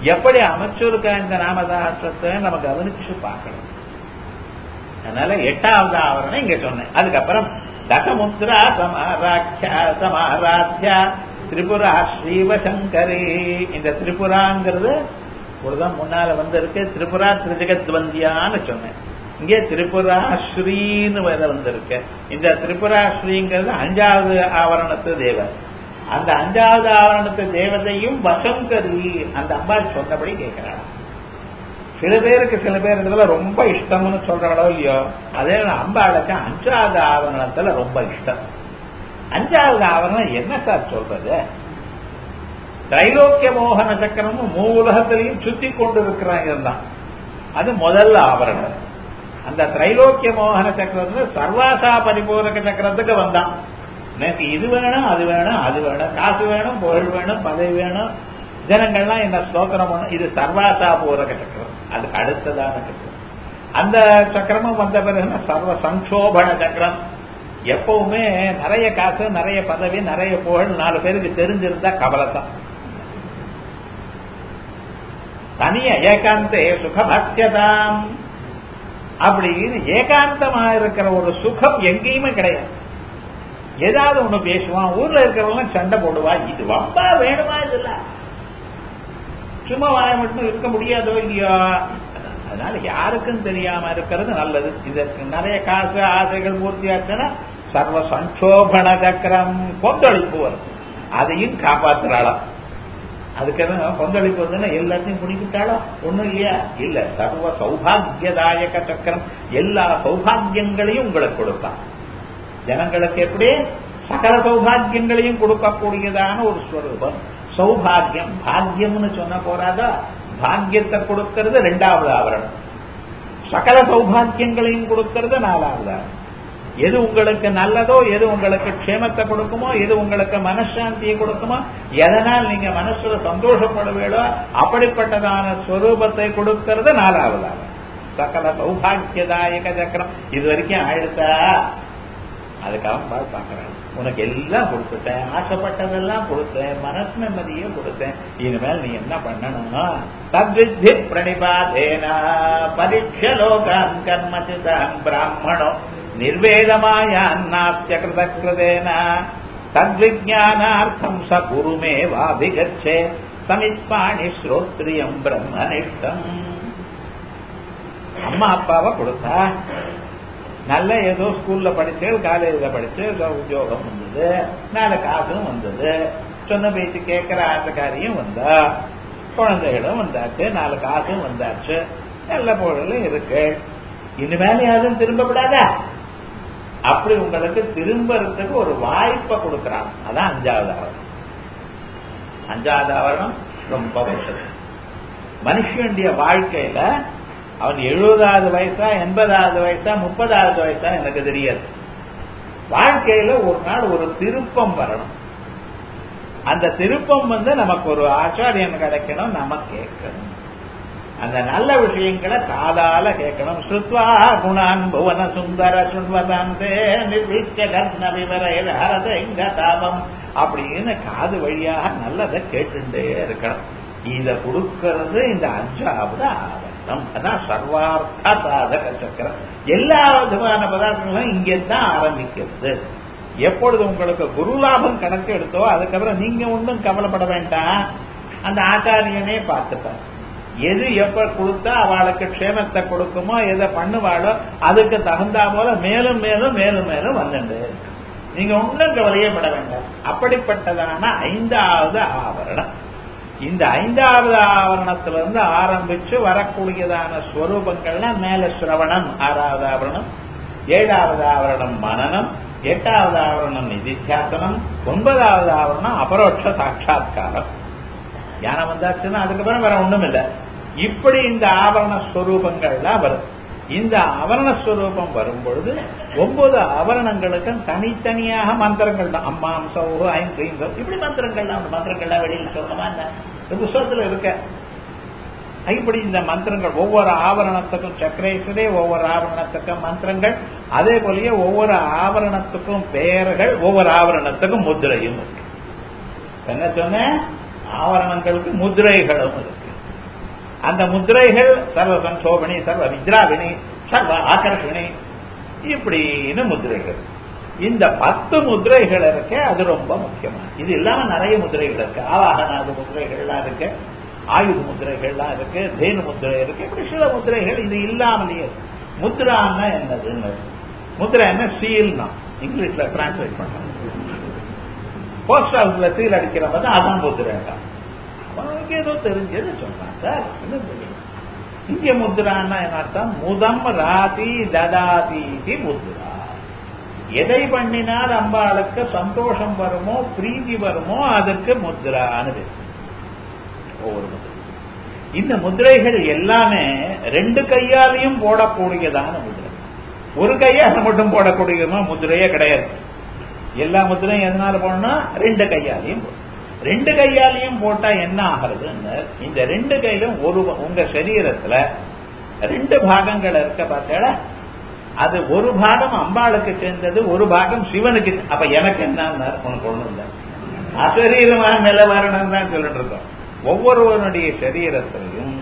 எப்படி அமைச்சிருக்க இந்த நாமதாசத்தை நம்ம கவனிச்சு பார்க்கணும் அதனால எட்டாவது ஆவரணம் இங்க சொன்னேன் அதுக்கப்புறம் தசமுத்ரா சமாராட்சியா சமாராத்யா திரிபுரா ஸ்ரீவசங்கரி இந்த திரிபுராங்கிறது ஒருதான் முன்னால வந்திருக்கு திரிபுரா திரிஜகத்வந்தியான்னு சொன்னேன் இங்கே திரிபுரா ஸ்ரீன்னு வேற வந்திருக்கு இந்த திரிபுரா ஸ்ரீங்கிறது அஞ்சாவது ஆவரணத்து தேவர் அந்த அஞ்சாவது ஆவரணத்து தேவதையும் வசங்கரி அந்த அம்பாள் சொன்னபடி கேட்கிறாள் சில பேருக்கு சில பேர் இதுல ரொம்ப இஷ்டம்னு சொல்றாளோ இல்லையோ அதே அம்பாளுக்கு அஞ்சாவது ஆவரணத்துல ரொம்ப இஷ்டம் அஞ்சாவது ஆவரணம் என்ன சார் சொல்றது திரைலோக்கிய மோகன சக்கரமும் மூ உலகத்திலையும் சுத்தி கொண்டு இருக்கிறாங்க தான் அது முதல் ஆவரணம் அந்த திரைலோக்கிய மோகன சக்கரத்துல சர்வாசா பரிபூரக சக்கரத்துக்கு வந்தான் எனக்கு இது வேணும் அது வேணும் அது வேணும் காசு வேணும் புகழ் வேணும் பதவி வேணும் ஜனங்கள்லாம் என்ன ஸ்லோகனம் பண்ணும் இது சர்வாசா பூரக சக்கரம் அதுக்கு அடுத்ததான சக்கரம் அந்த சக்கரமும் வந்த பிறகு சர்வ சங்கோபன சக்கரம் எப்பவுமே நிறைய காசு நிறைய பதவி நிறைய புகழ் நாலு பேருக்கு தெரிஞ்சிருந்தா கவலை தான் தனிய ஏகாந்தே சுகபக்தியதாம் அப்படின்னு ஏகாந்தமா இருக்கிற ஒரு சுகம் எங்கேயுமே கிடையாது ஏதாவது ஒண்ணு பேசுவான் ஊர்ல இருக்கிறவங்க சண்டை போடுவா இது வம்பா வேணுமா இதுல சும்மா வாய மட்டும் இருக்க முடியாதோ இல்லையோ அதனால யாருக்கும் தெரியாம இருக்கிறது நல்லது இதற்கு நிறைய காசு ஆசைகள் பூர்த்தி ஆச்சுன்னா சர்வ சங்கோபன சக்கரம் கொந்தளிப்பு வரும் அதையும் காப்பாத்துறாளாம் அதுக்கு கொந்தளிப்பு வந்து எல்லாத்தையும் பிடிக்கிட்டாலோ ஒண்ணும் இல்லையா இல்ல சர்வ சௌபாகியதாயக சக்கரம் எல்லா சௌபாகியங்களையும் உங்களுக்கு கொடுப்பான் ஜனங்களுக்கு எப்படி சகல சௌபாகியங்களையும் கொடுக்கக்கூடியதான ஒரு ஸ்வரூபம் சௌபாகியம் பாக்கியம்னு சொன்ன போறாதா பாக்கியத்தை கொடுக்கிறது ரெண்டாவது ஆவரணம் சகல சௌபாகியங்களையும் கொடுக்கிறது நாலாவது ஆவரணம் எது உங்களுக்கு நல்லதோ எது உங்களுக்கு க்ஷேமத்தை கொடுக்குமோ எது உங்களுக்கு மனசாந்தியை கொடுக்குமோ எதனால் நீங்க மனசுல சந்தோஷப்படுவீளோ அப்படிப்பட்டதான ஸ்வரூபத்தை கொடுக்கிறது நாலாவது ஆவரணம் சகல சௌபாகியதாயக சக்கரம் இது வரைக்கும் ஆயிடுத்தா அதுக்காக பார்க்கறாங்க உனக்கு எல்லாம் கொடுத்துட்டேன் ஆசைப்பட்டதெல்லாம் கொடுத்தேன் மனசு நிம்மதியும் கொடுத்தேன் இனிமேல் நீ என்ன பண்ணணும்னா தத்வித்தி பிரணிபாதேன பரீட்ச லோகான் கர்மச்சிதான் பிராமணோ நிர்வேதமாயான்னாத்திய கிருதகிருதேன தத்விஜானார்த்தம் ச குருமே வாபிகச்சே சமித்பாணி ஸ்ரோத்ரியம் பிரம்மனிஷ்டம் அம்மா அப்பாவை கொடுத்தா நல்ல ஏதோ ஸ்கூல்ல படிச்சு காலேஜ்ல படிச்சு உத்தியோகம் வந்தது நாலு காசும் வந்தது சொன்ன பேச்சு கேட்கிற ஆசைக்காரியும் வந்தா குழந்தைகளும் வந்தாச்சு நாலு காசும் வந்தாச்சு நல்ல பொருளும் இருக்கு இனிமேல் யாரும் திரும்ப விடாதா அப்படி உங்களுக்கு திரும்பறதுக்கு ஒரு வாய்ப்பை கொடுக்கறான் அதான் அஞ்சாவது ஆவரணம் அஞ்சாவது ஆவரணம் ரொம்ப வருஷம் மனுஷனுடைய வாழ்க்கையில அவன் எழுபதாவது வயசா எண்பதாவது வயசா முப்பதாவது வயசா எனக்கு தெரியாது வாழ்க்கையில ஒரு நாள் ஒரு திருப்பம் வரணும் அந்த திருப்பம் வந்து நமக்கு ஒரு ஆச்சாரியன் கிடைக்கணும் நம்ம கேட்கணும் அந்த நல்ல விஷயங்களை காதால கேட்கணும் ஸ்ருத்வா குணான் புவன சுந்தர சுண்வதாந்தே நிர்வீச்ச கர்ண விவர ஹரத தாபம் அப்படின்னு காது வழியாக நல்லதை கேட்டுட்டே இருக்கணும் இத கொடுக்கறது இந்த அஞ்சாவது ஆவரணம் அதான் சர்வார்த்த சாதக சக்கரம் எல்லா விதமான பதார்த்தங்களும் இங்கே தான் ஆரம்பிக்கிறது எப்பொழுது உங்களுக்கு குரு லாபம் கணக்கு எடுத்தோ அதுக்கப்புறம் நீங்க ஒன்றும் கவலைப்பட வேண்டாம் அந்த ஆச்சாரியனே பார்த்துப்பார் எது எப்ப கொடுத்தா அவளுக்கு க்ஷேமத்தை கொடுக்குமோ எதை பண்ணுவாளோ அதுக்கு தகுந்தா போல மேலும் மேலும் மேலும் மேலும் வந்துண்டு நீங்க ஒன்றும் கவலையே பட வேண்டாம் அப்படிப்பட்டதான ஐந்தாவது ஆவரணம் இந்த ஐந்தாவது ஆவரணத்திலிருந்து ஆரம்பிச்சு வரக்கூடியதான ஸ்வரூபங்கள்னா மேல சிரவணம் ஆறாவது ஆவரணம் ஏழாவது ஆவரணம் மனநம் எட்டாவது ஆவரணம் நிதித்தியாசனம் ஒன்பதாவது ஆவரணம் அபரோட்ச சாட்சா்காரம் ஞானம் வந்தாச்சுன்னா அதுக்கப்புறம் வேற ஒண்ணும் இல்லை இப்படி இந்த ஆவரண ஸ்வரூபங்கள்லாம் வரும் இந்த ஆவரணஸ்வரூபம் வரும் பொழுது ஒன்பது ஆவரணங்களுக்கும் தனித்தனியாக மந்திரங்கள் தான் அம்மாம் சௌஹு ஐம் கிரீம் இப்படி மந்திரங்கள்லாம் உண்டு மந்திரங்கள்லாம் வெளியில் சொல்லமா இந்த புஸ்தகத்துல இருக்க இப்படி இந்த மந்திரங்கள் ஒவ்வொரு ஆவரணத்துக்கும் சக்கரேஸ்வரே ஒவ்வொரு ஆவரணத்துக்கும் மந்திரங்கள் அதே போலயே ஒவ்வொரு ஆவரணத்துக்கும் பெயர்கள் ஒவ்வொரு ஆவரணத்துக்கும் முத்திரையும் இருக்கு என்ன சொன்ன ஆவரணங்களுக்கு முதிரைகளும் இருக்கு அந்த முத்திரைகள் சர்வ சன்சோபணி சர்வ வித்ராவிணி சர்வ ஆகர்ஷணி இப்படின்னு முத்திரைகள் இந்த பத்து முத்திரைகள் இருக்கு அது ரொம்ப முக்கியமா இது இல்லாம நிறைய முத்திரைகள் இருக்கு ஆவாகனாது முத்திரைகள்லாம் இருக்கு ஆயுத முத்திரைகள்லாம் இருக்கு தேனு முத்திரை இருக்கு இப்படி சில முத்திரைகள் இது இல்லாமலேயே முத்ரான்னா என்னதுன்னு முத்திரை என்ன சீல்னா இங்கிலீஷ்ல டிரான்ஸ்லேட் பண்ண போஸ்ட் ஆஃபீஸ்ல சீல் அடிக்கிறவங்க தான் அதான் முத்திரைட்டா அவனுக்கு ஏதோ தெரிஞ்சது சொன்னான் சார் என்ன தெரியும் இங்க முத்ரான்னா என்ன அர்த்தம் முதம் ராதி ததாதி முத்ரா எதை பண்ணினால் அம்பாளுக்கு சந்தோஷம் வருமோ பிரீதி வருமோ அதற்கு முத்ரான்னு ஒவ்வொரு முத்திரை இந்த முத்திரைகள் எல்லாமே ரெண்டு கையாலையும் போடக்கூடியதான முதிரை ஒரு கையால மட்டும் போடக்கூடியதுமா முதிரையே கிடையாது எல்லா முத்திரையும் எதனால போடணும் ரெண்டு கையாலையும் போடணும் ரெண்டு கையாலையும் போட்டா என்ன ஆகிறதுன்னு இந்த ரெண்டு கையிலும் ஒரு உங்க சரீரத்துல ரெண்டு பாகங்கள் இருக்க பார்த்தா அது ஒரு பாகம் அம்பாளுக்கு சேர்ந்தது ஒரு பாகம் சிவனுக்கு அப்ப எனக்கு என்ன உனக்கு ஒண்ணும் இல்லை அசரீரமான நிலவரணம் தான் சொல்லிட்டு இருக்கோம் ஒவ்வொருவனுடைய சரீரத்திலையும்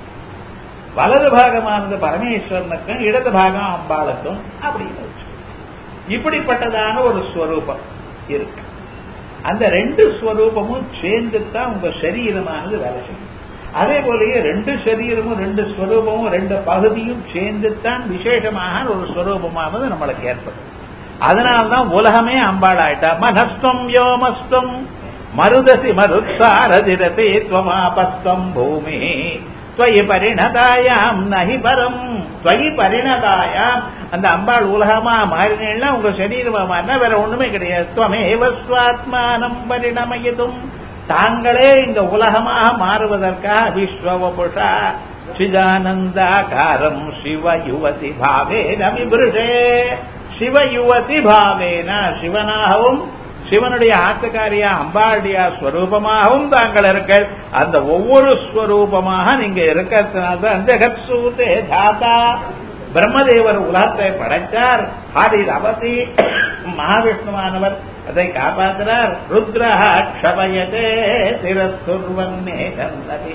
வலது பாகமானது பரமேஸ்வரனுக்கும் இடது பாகம் அம்பாளுக்கும் அப்படின்னு வச்சு இப்படிப்பட்டதான ஒரு ஸ்வரூபம் இருக்கு அந்த ரெண்டு ஸ்வரூபமும் சேர்ந்து தான் உங்க சரீரமானது வேலை செய்யும் அதே போலயே ரெண்டு சரீரமும் ரெண்டு ஸ்வரூபமும் ரெண்டு பகுதியும் சேர்ந்து தான் விசேஷமாக ஒரு ஸ்வரூபமானது நம்மளுக்கு ஏற்படும் அதனால்தான் உலகமே அம்பாள் ஆயிட்டா மனஸ்தம் யோமஸ்தம் மருதசி மருத்சாரதிரதே துவமாபஸ்தம் பூமி துவயி பரிணதாயாம் நகி பரம் துவயி பரிணதாயாம் அந்த அம்பாள் உலகமா மாறினா உங்க சரீரமா மாறினா வேற ஒண்ணுமே கிடையாது துவமேவ ஸ்வாத்மானம் பரிணமயதும் தாங்களே இந்த உலகமாக மாறுவதற்காக விஸ்வபுஷா சிதானந்தாகாரம் சிவ யுவதி பாவேன விபிருஷே சிவ யுவதி பாவேன சிவனாகவும் சிவனுடைய ஆத்துக்காரியா அம்பாடியா ஸ்வரூபமாகவும் தாங்கள் இருக்க அந்த ஒவ்வொரு ஸ்வரூபமாக நீங்க இருக்கிறதுனால அந்த ஜெகத்சூதே தாத்தா பிரம்மதேவர் உலகத்தை படைத்தார் ஹாரில் அவதி மகாவிஷ்ணுவானவர் அதை காப்பாற்றுறார் ருத்ரஹா க்ஷபயதே சிரஸ்துர்வன்னே கந்ததி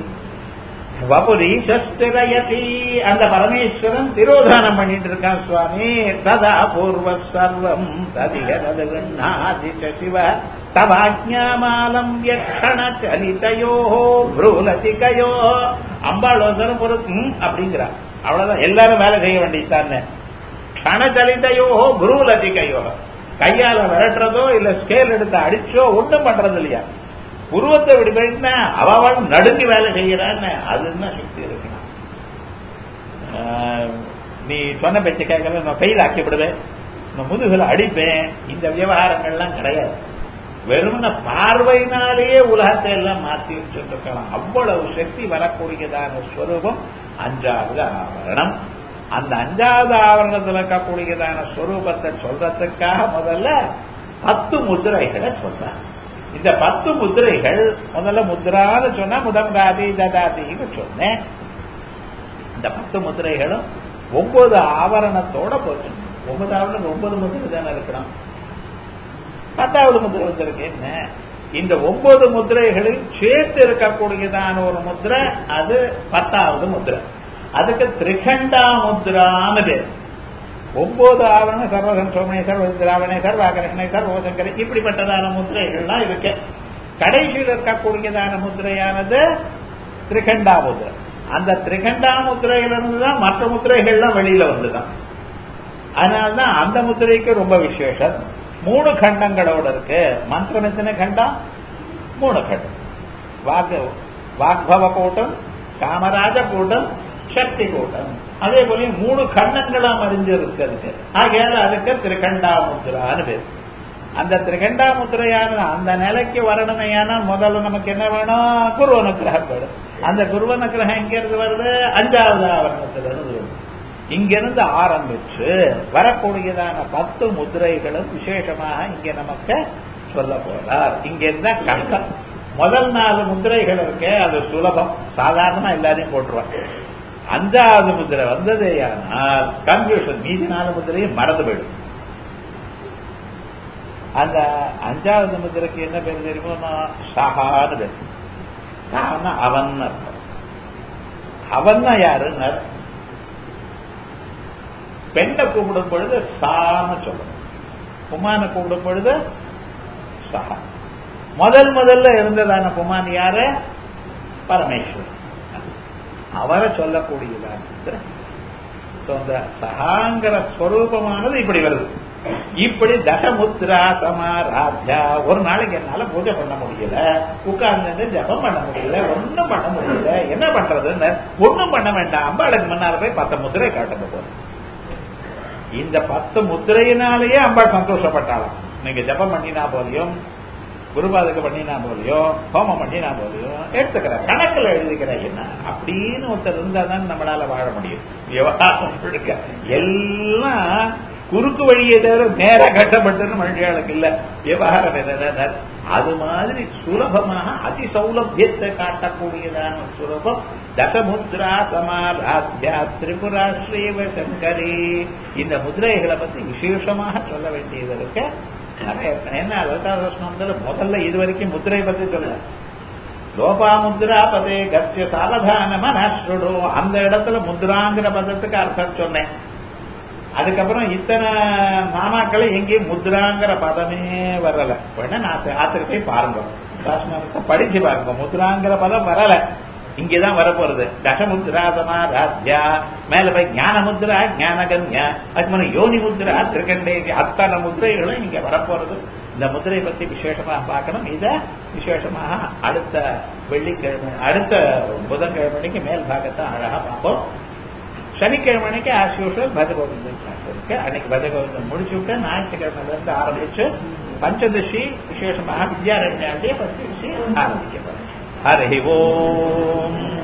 வபுரீஷஸ்திரயதி அந்த பரமேஸ்வரன் திரோதானம் பண்ணிட்டு இருக்கான் சுவாமி ததா பூர்வ சர்வம் ததிகரதுகண்ணாதி சிவ தவாஜ்ஞாமாலம் யக்ஷண சலிதையோ புரூலதிகையோ அம்பாள் ஒருத்தரும் பொறுத்து அப்படிங்கிறா அவ்வளவுதான் எல்லாரும் வேலை செய்ய வேண்டியதானே கணச்சலிதையோ புரூலதிகையோ கையால விரட்டுறதோ இல்ல ஸ்கேல் எடுத்து அடிச்சோ ஒன்றும் பண்றது இல்லையா உருவத்தை இப்படி போயிட்டுனா அவள் நடுங்கி வேலை செய்யறான்னு அது என்ன சக்தி இருக்கு நீ சொன்ன பேச்ச கேட்கல நான் ஃபெயில் ஆக்கிவிடுவேன் நான் முதுகுல அடிப்பேன் இந்த விவகாரங்கள்லாம் கிடையாது வெறுமன பார்வையினாலேயே உலகத்தை எல்லாம் மாற்றி வச்சுருக்கலாம் அவ்வளவு சக்தி வரக்கூடியதான ஸ்வரூபம் அஞ்சாவது ஆவரணம் அந்த அஞ்சாவது ஆவரணத்தில் இருக்கக்கூடியதான ஸ்வரூபத்தை சொல்றதுக்காக முதல்ல பத்து முதிரைகளை சொல்றாங்க இந்த பத்து முதிரைகள் முதல்ல முத்ரான்னு சொன்னா முதம் காதி ததாதின்னு சொன்னேன் இந்த பத்து முதிரைகளும் ஒன்பது ஆவரணத்தோட போச்சு ஒன்பது ஆவரணம் ஒன்பது முதிரை தானே இருக்கணும் பத்தாவது முதிரை வந்திருக்கு என்ன இந்த ஒன்பது முதிரைகளில் சேர்த்து இருக்கக்கூடியதான ஒரு முத்திரை அது பத்தாவது முத்திரை அதுக்கு திரிகண்டா முத்ரான்னு பேர் ஒன்பது ஆவரண சர்வசம்சோமனை சர்வதிராவணை சர்வாகரணை சர்வோசங்கரை இப்படிப்பட்டதான முத்திரைகள்லாம் இருக்கு கடைசியில் இருக்கக்கூடியதான முத்திரையானது திரிகண்டா முத்திரை அந்த திரிகண்டா முத்திரையிலிருந்து தான் மற்ற முத்திரைகள்லாம் வெளியில வந்துதான் அதனால்தான் அந்த முத்திரைக்கு ரொம்ப விசேஷம் மூணு கண்டங்களோட இருக்கு மந்திரம் எத்தனை கண்டம் மூணு கண்டம் வாக் வாக்பவ கூட்டம் காமராஜ கூட்டம் சக்தி கூட்டம் அதே போல மூணு கண்ணங்களாம் அறிஞ்சு இருக்கிறதுக்கு ஆகையால அதுக்கு திரிகண்டாமுத்திரான்னு பேர் அந்த திரிகண்டாமுத்திரையான அந்த நிலைக்கு வரணுமையான முதல்ல நமக்கு என்ன வேணும் குரு அனுகிரகம் வேணும் அந்த குரு அனுகிரகம் எங்கிருந்து வருது அஞ்சாவது ஆவரணத்திலிருந்து வருது இங்கிருந்து ஆரம்பிச்சு வரக்கூடியதான பத்து முதிரைகளும் விசேஷமாக இங்க நமக்கு சொல்ல போறார் இங்க இருந்தா கஷ்டம் முதல் நாலு முதிரைகள் இருக்கு அது சுலபம் சாதாரணமா எல்லாரையும் போட்டுருவாங்க அஞ்சாவது முதிரை வந்ததே ஆனால் கன்ஃபியூஷன் மீதி நாலு முதிரையும் மறந்து போயிடும் அந்த அஞ்சாவது முதிரைக்கு என்ன பேர் தெரியுமோ சஹான்னு பேர் சஹான்னா அவன் அர்த்தம் அவன் தான் யாருன்னு பெண்ணை கூப்பிடும் பொழுது சான்னு சொல்லணும் புமான கூப்பிடும் பொழுது சஹா முதல் முதல்ல இருந்ததான புமான் யாரு பரமேஸ்வரன் அவரை சொல்லக்கூடியதான் அந்த சகாங்கிற ஸ்வரூபமானது இப்படி வருது இப்படி தசமுத்ரா சமாராத்யா ஒரு நாளைக்கு என்னால பூஜை பண்ண முடியல உட்கார்ந்து ஜபம் பண்ண முடியல ஒன்னும் பண்ண முடியல என்ன பண்றதுன்னு ஒன்னும் பண்ண வேண்டாம் அம்பாளுக்கு முன்னால போய் பத்து முத்திரை காட்டுங்க போதும் இந்த பத்து முத்திரையினாலேயே அம்பாள் சந்தோஷப்பட்டாலும் நீங்க ஜபம் பண்ணினா போலியும் குருபாதுக்கு பண்ணினா போலியோ ஹோமம் பண்ணினா போலியோ எடுத்துக்கிற கணக்குல எழுதிக்கிற என்ன அப்படின்னு ஒருத்தர் இருந்தா தான் நம்மளால வாழ முடியும் விவகாரம் முழுக்க எல்லாம் குறுக்கு வழியை தவிர நேர கட்டப்பட்டுன்னு மனுஷர்களுக்கு இல்ல விவகாரம் என்ன அது மாதிரி சுலபமாக அதி சௌலபியத்தை காட்டக்கூடியதான சுலபம் தசமுத்ரா சமாராத்யா திரிபுரா ஸ்ரீவ சங்கரி இந்த முதிரைகளை பத்தி விசேஷமாக சொல்ல வேண்டியது இருக்க நிறைய என்ன லலிதாசனத்துல முதல்ல இது வரைக்கும் முத்திரை பத்தி சொல்ல லோபா முத்ரா பதே கத்திய சாவதான மனசுடு அந்த இடத்துல முத்ராங்கிற பதத்துக்கு அர்த்தம் சொன்னேன் அதுக்கப்புறம் இத்தனை மாமாக்களை எங்கேயும் முத்ராங்கிற பதமே வரல வேணா நான் ஆத்திர போய் பாருங்க சாஸ்திரத்தை படிச்சு பாருங்க முத்ராங்கிற பதம் வரல இங்கதான் வரப்போறது தசமுத்ராதமா ராத்யா மேல போய் ஞான முத்ரா ஞானகன்யா அதுக்கு யோனி முத்ரா திருக்கண்டே அத்தனை முத்திரைகளும் இங்க வரப்போறது இந்த முத்திரை பத்தி விசேஷமாக பார்க்கணும் இத விசேஷமாக அடுத்த வெள்ளிக்கிழமை அடுத்த புதன்கிழமைக்கு மேல் பாகத்தை அழகா பார்ப்போம் சனிக்கிழமைக்கு ஆஸ் யூஷுவல் பஜகோவிந்தன் கிளாஸ் இருக்கு அன்னைக்கு பஜகோவிந்தன் முடிச்சு விட்டு ஞாயிற்றுக்கிழமையில இருந்து ஆரம்பிச்சு பஞ்சதசி விசேஷமாக வித்யாரண்யாண்டிய பஞ்சதசி ஆரம்பிக்கப்படும் ஹரி ஓம்